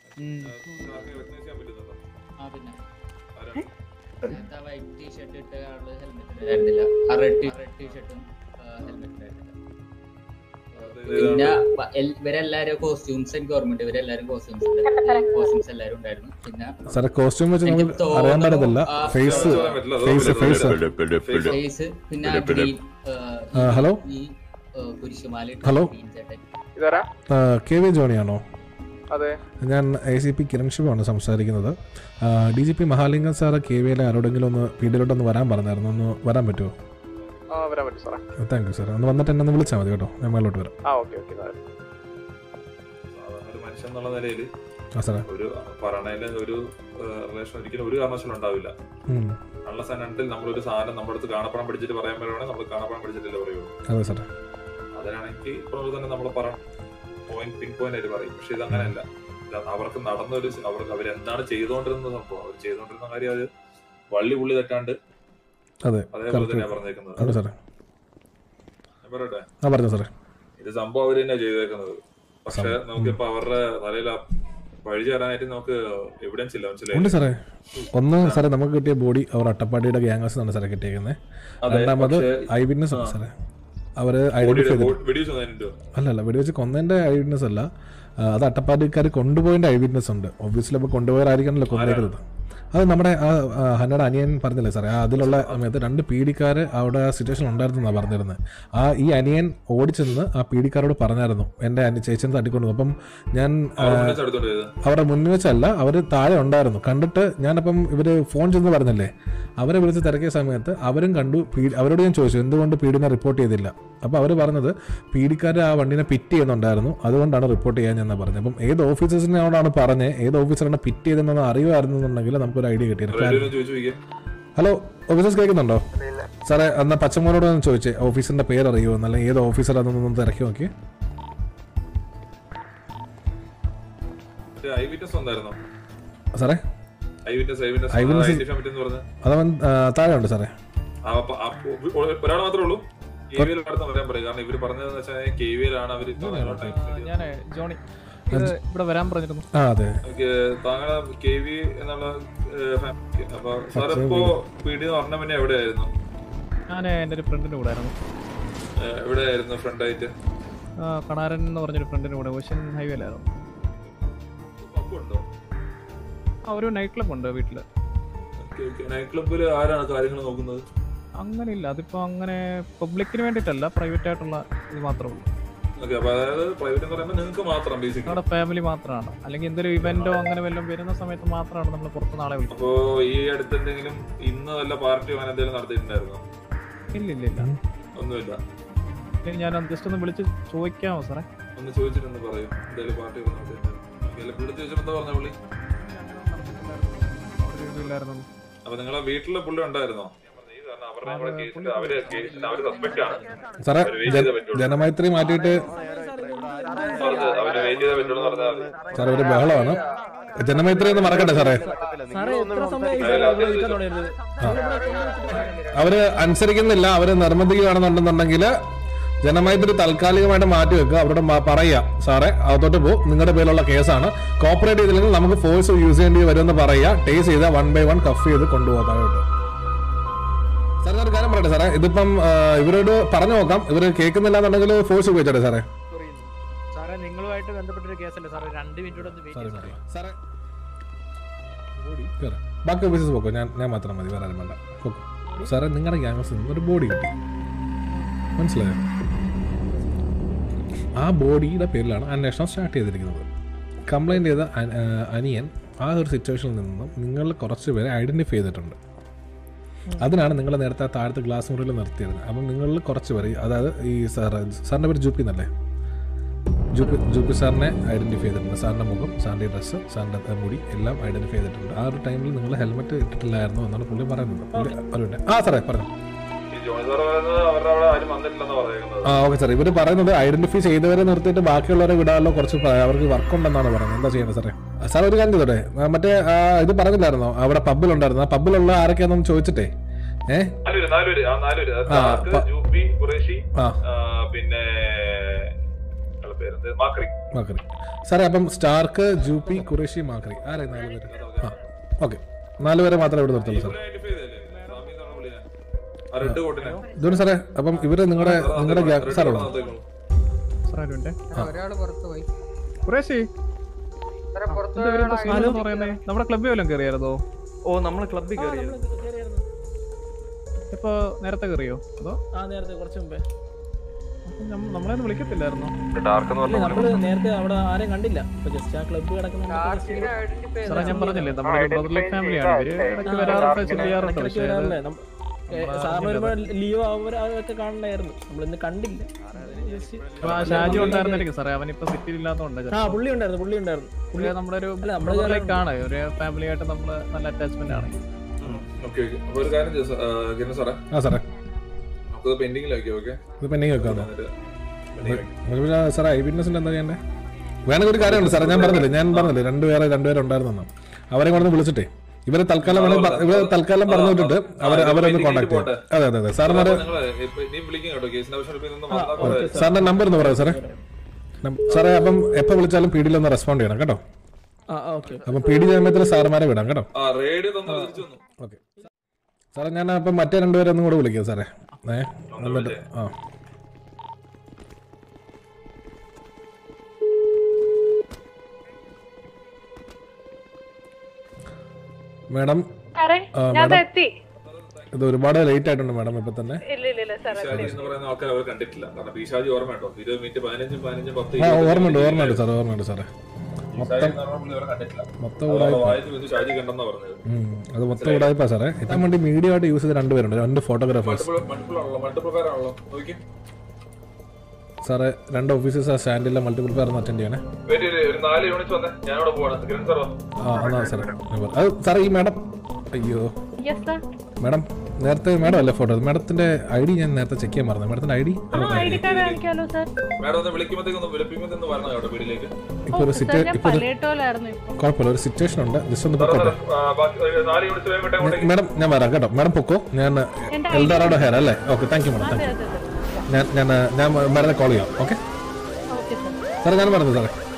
ആ പിന്നെ എന്താ വൈറ്റ് ടീഷർട്ട് ഇട്ട ആള് ഹെൽമെറ്റ് ഉണ്ടായിരുന്നില്ല ആ റെഡ് റെഡ് ടീഷർട്ടും ഹെൽമെറ്റ് ഉണ്ടായിരുന്നില്ല പിന്നെ വ- എൽ- ഇവരെല്ലാരും കോസ്റ്റ്യൂംസ് എനിക്ക് ഓർമ്മയുണ്ട് ഇവരെല്ലാരും കോസ്റ്റ്യൂംസ് കോസ്റ്റ്യൂംസ് എല്ലാരും ഉണ്ടായിരുന്നു പിന്നെ സാറേ കോസ്റ്റ്യൂം വെച്ച് എനിക്ക് നമുക്ക് അറിയാൻ തോന്നുന്നു പറ്റത്തില്ല ആ ഫേസ് ഫേസ് ഫേസ് ഫേസ് പിന്നെ ആ green, ആ, ആ, ഹലോ? ഈ ആ, കുരിശുമാല ഇട്ട ഹലോ? green ചേട്ടൻ ഇതാരാ കെ വി ജോണിയാണോ അതെ ഞാൻ എ സി പി കിരൺ ശിവമാണ് സംസാരിക്കുന്നത് ഡി ജി പി മഹാലിംഗം സാറ് കെ വിയിലെ ആരോടെങ്കിലും ഒന്ന് പീഡിയിലോട്ടൊന്ന് വരാൻ പറഞ്ഞായിരുന്നു ഒന്ന് വരാൻ പറ്റുമോ ആ വരാൻ പറ്റും സാറേ താങ്ക് യു സാർ ഒന്ന് വന്നിട്ട് എന്നെ ഒന്ന് വിളിച്ചാൽ മതി കേട്ടോ ഞാൻ മേലോട്ട് വരാം ആ ഓക്കെ ഓക്കെ സാറേ സാധാരണ ഒരു മനുഷ്യൻ എന്നുള്ള നിലയിൽ ആ സാറേ ഒരു പറയണതിൽ ഒരു റിലേഷൻ ഒരിക്കലും ഒരു കാരണവശാലും ഉണ്ടാവില്ല ഉം. അൺലസ് ആൻഡ് അണ്ടിൽ നമ്മളൊരു സാധനം നമ്മുടെ അടുത്ത് കാണപ്പണം പിടിച്ചിട്ട് പറയാൻ പറയുവാണെങ്കിൽ നമ്മൾ കാണപ്പണം പിടിച്ചിട്ടില്ല പറയുള്ളൂ അതെ സാറേ അതിനാണെങ്കിൽ ഇപ്പോൾ തന്നെ നമ്മൾ പറ പോയിന്റ് പിൻ പോയിന്റ് ആയിട്ട് പറയും പക്ഷെ ഇത് അങ്ങനെയല്ല ഇത് അവർക്ക് നടന്നൊരു അവർക്ക് അവരെന്താണ് ചെയ്തുകൊണ്ടിരുന്ന സംഭവം അവർ ചെയ്തുകൊണ്ടിരുന്ന കാര്യം അത് വള്ളി പുള്ളി തെറ്റാണ്ട് അതെ അതേപോലെ correct. തന്നെയാണ് പറഞ്ഞേക്കുന്നത് അതെ സാറേ ഞാൻ പറയട്ടെ ആ പറഞ്ഞു സാറേ ഇത് സംഭവം അവര് തന്നെ ചെയ്തേക്കുന്നത് പക്ഷെ നമുക്കിപ്പോ അവരുടെ തലയിൽ പഴി ചേരാനായിട്ട് നമുക്ക് എവിഡൻസ് ഇല്ല ഉണ്ട് മനസ്സിലായി സാറേ ഒന്ന് സാറേ നമുക്ക് കിട്ടിയ ബോഡി അവർ അട്ടപ്പാടിയുടെ ഗ്യാങ്സ് ആണ് സാറേ കിട്ടിയേക്കുന്നത് അതെ, രണ്ടാമത് പക്ഷേ- ഐ വിറ്റ്നസ് ആണ് ആ. സാറേ അവര് ഐഡന്റിഫൈ ചെയ്തു വെടിവെച്ച് വന്നതിന്റെ അല്ല അല്ല വെടിവെച്ച് കൊന്നതിന്റെ ഐ വിറ്റ്നസ് അല്ല ആ, അത് അട്ടപ്പാടിക്കാർ കൊണ്ടുപോയതിന്റെ ഐ വിറ്റ്നസ് ഉണ്ട് ഒബ്വിയസ്ലി അപ്പോൾ കൊണ്ടുപോയവരായിരിക്കണല്ലോ കൊന്നേക്കുന്നത് അത് നമ്മുടെ ആ ആ, ഹന്നയുടെ അനിയൻ പറഞ്ഞില്ലേ സാറേ ആ അതിലുള്ള സമയത്ത് രണ്ട് പീഡിക്കാർ അവിടെ ആ സിറ്റുവേഷൻ ഉണ്ടായിരുന്നാണ് പറഞ്ഞിരുന്നത് ആ ഈ അനിയൻ ഓടിച്ചെന്ന് ആ പീഡിക്കാരോട് പറഞ്ഞായിരുന്നു എൻ്റെ അനി ചേച്ചൻ തട്ടിക്കൊണ്ടു അപ്പം ഞാൻ ആ, അവരുടെ മുന്നിൽ എടുത്തോണ്ട് പോയത് അവരുടെ മുന്നിൽ വെച്ചല്ല അവർ താഴെ ഉണ്ടായിരുന്നു കണ്ടിട്ട് ഞാനപ്പം ഇവർ ഫോൺ ചെന്ന് പറഞ്ഞല്ലേ അവരെ വിളിച്ച് തിരക്കിയ സമയത്ത് അവരും കണ്ടു പീ- അവരോട് ഞാൻ ചോദിച്ചു എന്തുകൊണ്ട് പീഡിനെ റിപ്പോർട്ട് ചെയ്തില്ല അപ്പോൾ അവർ പറഞ്ഞത് പീഡിക്കാർ ആ വണ്ടിനെ പിറ്റ് ചെയ്യുന്നുണ്ടായിരുന്നു അതുകൊണ്ടാണ് റിപ്പോർട്ട് ചെയ്യാൻ ഞാൻ പറഞ്ഞത് അപ്പം ഏത് ഓഫീസേഴ്സിനോടാണ് പറഞ്ഞത് ഏത് ഓഫീസറാണ് പിറ്റ് ചെയ്തതെന്ന് അറിയുമായിരുന്നുണ്ടെങ്കിൽ നമുക്കൊരു ഐഡിയ കിട്ടിയിരുന്നു റേഡിയോയിൽ ചോദിച്ചു നോക്കിയേ ഹലോ ഓഫീസേഴ്സ് കേൾക്കുന്നുണ്ടോ സാറേ എന്നാ പച്ചമോനോട് ഒന്ന് ചോദിച്ചേ ഓഫീസറിന്റെ പേര് അറിയുമോ അല്ലെങ്കിൽ ഏത് ഓഫീസറാണെന്നൊന്ന് തിരക്കി നോക്കി ഐ വിറ്റ്നസ് വന്നായിരുന്നോ സാറേ eye witness eye witness eye witness- identify പറ്റുമെന്ന് പറഞ്ഞു അതവൻ ആ, താഴെ ഉണ്ട് സാറേ ആ, അപ്പൊ ആ, ഒരാൾ മാത്രമേ ഉള്ളൂ കെ വിയിൽ അടുത്ത് വരാൻ പറയും കാരണം ഇവര് പറഞ്ഞതെന്ന് വെച്ചാൽ കെ വിയിലാണ് അവർ ഞാൻ ജോണി ഇത് ഇവിടെ വരാൻ പറഞ്ഞിരുന്നു ആ അതെ താങ്കളെ കെ വി എന്നുള്ള ഏഹ്, ഫാമിലി അപ്പൊ സാർ ഇപ്പോ പീഡി എന്ന് പറഞ്ഞ പിന്നെ എവിടെയായിരുന്നു ഞാൻ എൻ്റെ ഒരു ഫ്രണ്ടിൻ്റെ കൂടെ ആയിരുന്നു ഏഹ്, എവിടെയായിരുന്നു ഫ്രണ്ട് ആയിട്ട് ആ, കണാരൻ എന്ന് പറഞ്ഞൊരു ഫ്രണ്ടിൻ്റെ കൂടെ ഓഷ്യൻ ഹൈവേയിലായിരുന്നു ഉണ്ടോ ആ ഒരു നൈറ്റ് ക്ലബ് ഉണ്ട് വീട്ടിൽ നൈറ്റ് ക്ലബിൽ ആരാണ് കാര്യങ്ങൾ നോക്കുന്നത് അങ്ങനെ ഇല്ല അതിപ്പോ അങ്ങനെ പബ്ലിക്കിന് വേണ്ടിയിട്ടല്ല പ്രൈവറ്റ് ആയിട്ടുള്ള ഇത് മാത്രമേ ഉള്ളൂ ഓക്കെ അപ്പൊ അതായത് പ്രൈവറ്റ് എന്ന് പറയുമ്പോൾ നിങ്ങൾക്ക് മാത്രം ബേസിക്കലി നമ്മുടെ ഫാമിലി മാത്രമാണ് അല്ലെങ്കിൽ എന്തൊരു ഇവന്റോ അങ്ങനെ വല്ലതും വരുന്ന സമയത്ത് മാത്രമാണ് നമ്മൾ പുറത്ത് നാളെ വിളിക്കുന്നത് അപ്പോ ഈ അടുത്ത് എന്തെങ്കിലും ഇന്ന് വല്ല പാർട്ടി അങ്ങനെ എന്തെങ്കിലും നടത്തിയിട്ടുണ്ടായിരുന്നോ ഇല്ല ഇല്ല ഇല്ല ഒന്നുമില്ല ഇനി ഞാൻ ജസ്റ്റ് ഒന്ന് വിളിച്ച് ചോദിക്കാമോ സാറേ ഒന്ന് ചോദിച്ചിട്ടൊന്ന് പറയും എന്തെങ്കിലും പാർട്ടി ഒക്കെ നടത്തിയിട്ടുണ്ടായിരുന്നു വിളിച്ച് ചോദിച്ചപ്പോ എന്താ പറഞ്ഞ പുള്ളി ഒരു ഇതില്ലായിരുന്നു അപ്പൊ നിങ്ങളെ വീട്ടിലെ പുള്ളി ഉണ്ടായിരുന്നോ അവരുടെ നമ്മുടെ കേസിൽ അവര് കേസിൽ അവര് സസ്പെക്ട് ആണ് സാറേ അവര് വെയിറ്റ് ജന- ചെയ്തേ പറ്റുള്ളൂ ജനമൈത്രി മാറ്റിയിട്ട് പറഞ്ഞത് അവര് വെയിറ്റ് ചെയ്തേ പറ്റുള്ളൂ എന്ന് പറഞ്ഞാൽ മതി സാറേ ഒരു ബഹളമാണ് ജനമൈത്രി എന്ന് മറക്കട്ടെ സാറേ സാറേ എത്ര സമയമായി സാറേ ഇവിടെ നിൽക്കാൻ തുടങ്ങിയത് അവര് അനുസരിക്കുന്നില്ല അവര് നിർബന്ധിക്കുകയാണെന്നുണ്ടെന്നുണ്ടെങ്കിൽ ജനമൈത്രി താൽക്കാലികമായിട്ട് മാറ്റി വെക്കുക അവരോട് മ- പറയുക സാറേ അകത്തോട്ട് പോ നിങ്ങളുടെ പേരിലുള്ള കേസാണ് കോപ്പറേറ്റ് ചെയ്തില്ലെങ്കിൽ നമുക്ക് ഫോഴ്സ് യൂസ് ചെയ്യേണ്ടി വരുമെന്ന് പറയുക ടേസ്റ്റ് ചെയ്ത വൺ ബൈ വൺ കഫ് ചെയ്ത് കൊണ്ടുപോകാം താഴോട്ട് സാറേ ഞാൻ ഒരു കാര്യം പറയട്ടെ സാറേ ഇതിപ്പം ആ, ഇവരോട് പറഞ്ഞു നോക്കാം ഇവര് കേൾക്കുന്നില്ല എന്നുണ്ടെങ്കിൽ ഫോഴ്സ് ഉപയോഗിച്ചോട്ടെ സാറേ സാറേ നിങ്ങളുമായിട്ട് ബന്ധപ്പെട്ടൊരു കേസല്ലേ സാറേ രണ്ട് മിനിറ്റ് കൂടെ ഒന്ന് വെയിറ്റ് സാറേ, ചെയ്യ് സാറേ കേറ്. ബാക്കി ഓഫീസസ് പോക്കോ ഞാൻ ഞാൻ മാത്രം മതി വേറെ ആരും വേണ്ട പോക്കോ സാറേ നിങ്ങളുടെ ഗ്യാങ്സ് നിന്ന് ഒരു ബോഡി കിട്ടി മനസ്സിലായോ ആ ബോഡിയുടെ പേരിലാണ് അന്വേഷണം സ്റ്റാർട്ട് ചെയ്തിരിക്കുന്നത് കംപ്ലൈൻറ്റ് ചെയ്ത അ- ആ, അനിയൻ ആ ഒരു സിറ്റുവേഷനിൽ നിന്നും നിങ്ങൾ കുറച്ച് പേരെ ഐഡൻറ്റിഫൈ ചെയ്തിട്ടുണ്ട് അതിനാണ് നിങ്ങൾ നേരത്തെ ആ താഴത്തെ ഗ്ലാസ് മുറിയിൽ നിർത്തിയിരുന്നത് അപ്പം നിങ്ങളിൽ കുറച്ച് പേര് അതായത് ഈ സാർ സാറിൻ്റെ പേര് ജൂപ്പി എന്നല്ലേ ജൂപ്പി ജൂപ്പി സാറിനെ ഐഡന്റിഫൈ ചെയ്തിട്ടുണ്ട് സാറിന്റെ മുഖം സാറിന്റെ ഡ്രസ്സ് സാറിന്റെ മുടി എല്ലാം ഐഡന്റിഫൈ ചെയ്തിട്ടുണ്ട് ആ ഒരു ടൈമിൽ നിങ്ങൾ ഹെൽമെറ്റ് ഇട്ടിട്ടില്ലായിരുന്നു എന്നാണ് പുള്ളി പറയുന്നത് പുള്ളി അറിയട്ടെ ആ സാറേ പറഞ്ഞു ഈ ജോണി സാർ പറയുന്നത് അവരുടെ അവിടെ ആരും വന്നിട്ടില്ലെന്ന് പറയുന്നത് ആ ഓക്കെ സാർ ഇവർ പറയുന്നത് ഐഡന്റിഫൈ ചെയ്തവരെ നിർത്തിയിട്ട് ബാക്കിയുള്ളവരെ വിടാനുള്ള കുറച്ച് പ- അവർക്ക് വർക്ക് ഉണ്ടെന്നാണ് പറയുന്നത് എന്താ ചെയ്യുന്നത് സാറേ ആ, സാർ ഒരു കാര്യം ചെയ്തോട്ടെ ആ, മറ്റേ ആ, ഇത് പറഞ്ഞില്ലായിരുന്നോ അവിടെ പബ്ബിലുണ്ടായിരുന്നു ആ പബ്ബിലുള്ള ആരൊക്കെയാണെന്ന് ചോദിച്ചിട്ടേ ഏഹ് നാലുപേര് നാലുപേര് ആ നാലുപേര് ആ, സ്റ്റാർക്ക്, പ- ജൂപ്പി ഖുറേഷി ആ. ആ, പിന്നെ അയാളുടെ പേരെന്ത് മാക്രി മാക്രി സാറേ അപ്പം സ്റ്റാർക്ക് ജൂപ്പി ഖുറേഷി മാക്രി ആരെ നാല് പേര് ആ ഓക്കെ നാല് പേരെ മാത്രമേ ഇവിടെ നിർത്തുള്ളൂ സാർ ഐഡന്റിഫൈ ചെയ്തല്ലേ സ്വാമി എന്നാണ് പുള്ളിയെ. ആ റെഡ് കോട്ടിനെ ജോണി സാറേ അപ്പം ഇവര് നിങ്ങളുടെ നിങ്ങളുടെ ഗ്യാ- സാറുള്ളൂ സാറേ ഒരു മിനിറ്റ് ഒരാള് പുറത്ത് പോയി കുറേശ്ശേ പുറത്ത് എന്താ ഇവരെന്താ സ്മെല്ല് എന്ന് പറയുന്നേ നമ്മുടെ ക്ലബ്ബിൽ വല്ലതും കയറിയായിരുന്നോ ഓ നമ്മള് ക്ലബ്ബിൽ കയറി ഇപ്പൊ നേരത്തെ കയറിയോ അതോ ആ നേരത്തെ കുറച്ച് മുമ്പേ അപ്പൊ നമ്മ- നമ്മളെ ഒന്നും വിളിക്കത്തില്ലായിരുന്നോ ഇല്ല, നമ്മള് നേരത്തെ അവിടെ ആരെയും കണ്ടില്ല ഇപ്പൊ ജസ്റ്റ് ആ ക്ലബ്ബ് കിടക്കുന്ന സാറേ ഞാൻ പറഞ്ഞില്ലേ നമ്മുടെ ബ്രദർലി ഫാമിലിയാണ് ഇവര് ഇടയ്ക്ക് വരാറുണ്ട് ചില്ല് ചെയ്യാറുണ്ട് പക്ഷേ അത് സാറിന് വരുമ്പോ ലീവ് അവരൊക്കെ കാണണ്ടായിരുന്നു നമ്മളിന്ന് കണ്ടില്ല ഇപ്പൊ ആ ഷാജി ഉണ്ടായിരുന്നിരിക്കും സാറേ അവനിപ്പോ സിറ്റിയിൽ ഇല്ലാത്തതുകൊണ്ട് ആ പുള്ളി ഉണ്ടായിരുന്നു പുള്ളി ഉണ്ടായിരുന്നു പുള്ളി നമ്മുടെ ഒരു അല്ല, നമ്മള് ബ്രദറിലേക്ക് ആണ് ഒരു ഫാമിലി ആയിട്ട് നമ്മള് നല്ല അറ്റാച്ച്മെന്റ് ആണ് ഓക്കെ ഓക്കെ അപ്പൊ ഒരു കാര്യം ചെയ്യ് സാ- ആ, കിരൺ സാറേ ആ സാറേ നമുക്കത് പെൻഡിങ്ങിലാക്കി ഓക്കെ ഇത് പെൻഡിങ് വെക്കാമോ സാറേ ഐ വിറ്റ്നസിന്റെ എന്താ ചെയ്യണ്ടേ വേണമെങ്കിൽ ഒരു കാര്യമുണ്ട് സാറേ ഞാൻ പറഞ്ഞില്ലേ ഞാൻ പറഞ്ഞില്ലേ രണ്ട് പേരെ രണ്ടുപേരെ ഉണ്ടായിരുന്നു അവരെ കൊണ്ടൊന്ന് വിളിച്ചിട്ടേ ഇവരെ തൽക്കാലം വേണമെങ്കിൽ പ- ഇവരെ തൽക്കാലം പറഞ്ഞു വിട്ടിട്ട് അവരെ അവരൊന്ന് കോൺടാക്ട് ചെയ്യാം അതെ അതെ അതെ സാറിന് നീ വിളിക്കും കേട്ടോ കേസിന്റെ ആവശ്യം ഇപ്പൊ ഇതൊന്ന് വന്നാ കുറെ സാറിന്റെ നമ്പർ ഒന്ന് പറയാം സാറേ നം- സാറേ അപ്പം എപ്പോൾ വിളിച്ചാലും പി ഡിയിൽ ഒന്ന് റെസ്പോണ്ട് ചെയ്യണം കേട്ടോ ആ ഓക്കെ അപ്പം പി ഡി സമയത്തിന് സാറുമാരെ വിടാം കേട്ടോ ആ റേഡിയോ തന്നു തിരിച്ചു വന്നു ഓക്കെ സാറേ ഞാൻ അപ്പം മറ്റേ രണ്ടുപേരെ ഒന്നും കൂടെ വിളിക്കാം സാറേ ഏ എന്നിട്ട് ആ മാഡം സാറേ ആ, ഞാൻ മാഡം. എത്തി ഇത് ഒരുപാട് ലേറ്റ് ആയിട്ടുണ്ട് മാഡം ഇപ്പൊ തന്നെ ഇല്ല ഇല്ല ഇല്ല സാറേ പിശാജി എന്ന് പറയുന്ന ആൾക്കാർ അവർ കണ്ടിട്ടില്ല കാരണം പിശാജി ഓർമ്മ കേട്ടോ ഇരുപത് മിനിറ്റ് പതിനഞ്ചും പതിനഞ്ചും പത്ത് ആ ഓർമ്മയുണ്ട് ഓർമ്മയുണ്ട് സാറേ ഓർമ്മയുണ്ട് സാറേ പിശാജി എന്ന് പറഞ്ഞ പുള്ളി അവരെ കണ്ടിട്ടില്ല മൊത്തം അവരുടെ ഉടായിപ്പാ. വായിച്ച് വെച്ച് ഷാജി കണ്ടെന്നാ പറഞ്ഞത് ഉം, അത് മൊത്തം ഉടായ്പാ സാറേ ഏറ്റവും വേണ്ടി മീഡിയ ആയിട്ട് യൂസ് ചെയ്ത രണ്ടുപേരുണ്ട് രണ്ട് ഫോട്ടോഗ്രാഫേഴ്സ് മൾട്ടിപ്പിൾ മൾട്ടിപ്പിൾ ആണല്ലോ മൾട്ടിപ്പിൾ പേരാണല്ലോ നോക്കി സാറേ രണ്ട് ഓഫീസേഴ്സ് ആ സ്റ്റാൻഡിലെ മൾട്ടിപ്പിൾ പേർ ഒന്ന് അറ്റൻഡ് ചെയ്യണേ വെയിറ്റ് ചെയ്ത് ഒരു നാല് യൂണിറ്റ് വന്നേ ഞാൻ അവിടെ പോവാണ് കിരൺ സാറോ ആ എന്നാ സാറേ ഞാൻ പറയാം. അത് സാറേ ഈ മാഡം അയ്യോ യെസ് സാർ മാഡം നേരത്തെ മാഡം അല്ലേ ഫോട്ടോ മാഡത്തിന്റെ ഐ ഡി ഞാൻ നേരത്തെ ചെക്ക് ചെയ്യാൻ മറന്നു മാഡത്തിന്റെ ഐ ഡി ആ ഐ ഡി കാർഡ് കാണിക്കാലോ സാർ മാഡം ഒന്ന് വിളിക്കുമ്പോഴത്തേക്ക് ഒന്ന് വിളിപ്പിക്കുമ്പോൾ ഒന്ന് വരണം കേട്ടോ വീട്ടിലേക്ക് ഇപ്പൊ ഒരു സാർ സിറ്റേ ഞാൻ ഇപ്പൊ ഒരു പലേട്ടോലായിരുന്നു ഇപ്പൊ കുഴപ്പമില്ല ഒരു സിറ്റുവേഷൻ ഉണ്ട് ജസ്റ്റ് ഒന്ന് സാറേ, പൊക്കോട്ടെ സാറേ, ആ, ബാക്കി ഒരു നാല് യൂണിറ്റ് വേഗം വിട്ടേ അങ്ങോട്ടേക്ക്. മാഡം ഞാൻ വരാം കേട്ടോ മാഡം പൊക്കോ ഞാൻ എന്റെ എൽഡാറോടെ ഹെയർ അല്ലേ ഓക്കെ താങ്ക് യു മാഡം അതെ താങ്ക് യു അതെ അതെ ഞാൻ ഞാൻ ഞാൻ മാഡത്തെ കോൾ ചെയ്യാം ഓക്കെ ഓക്കെ സാർ സാറേ ഞാൻ പറഞ്ഞു സാറേ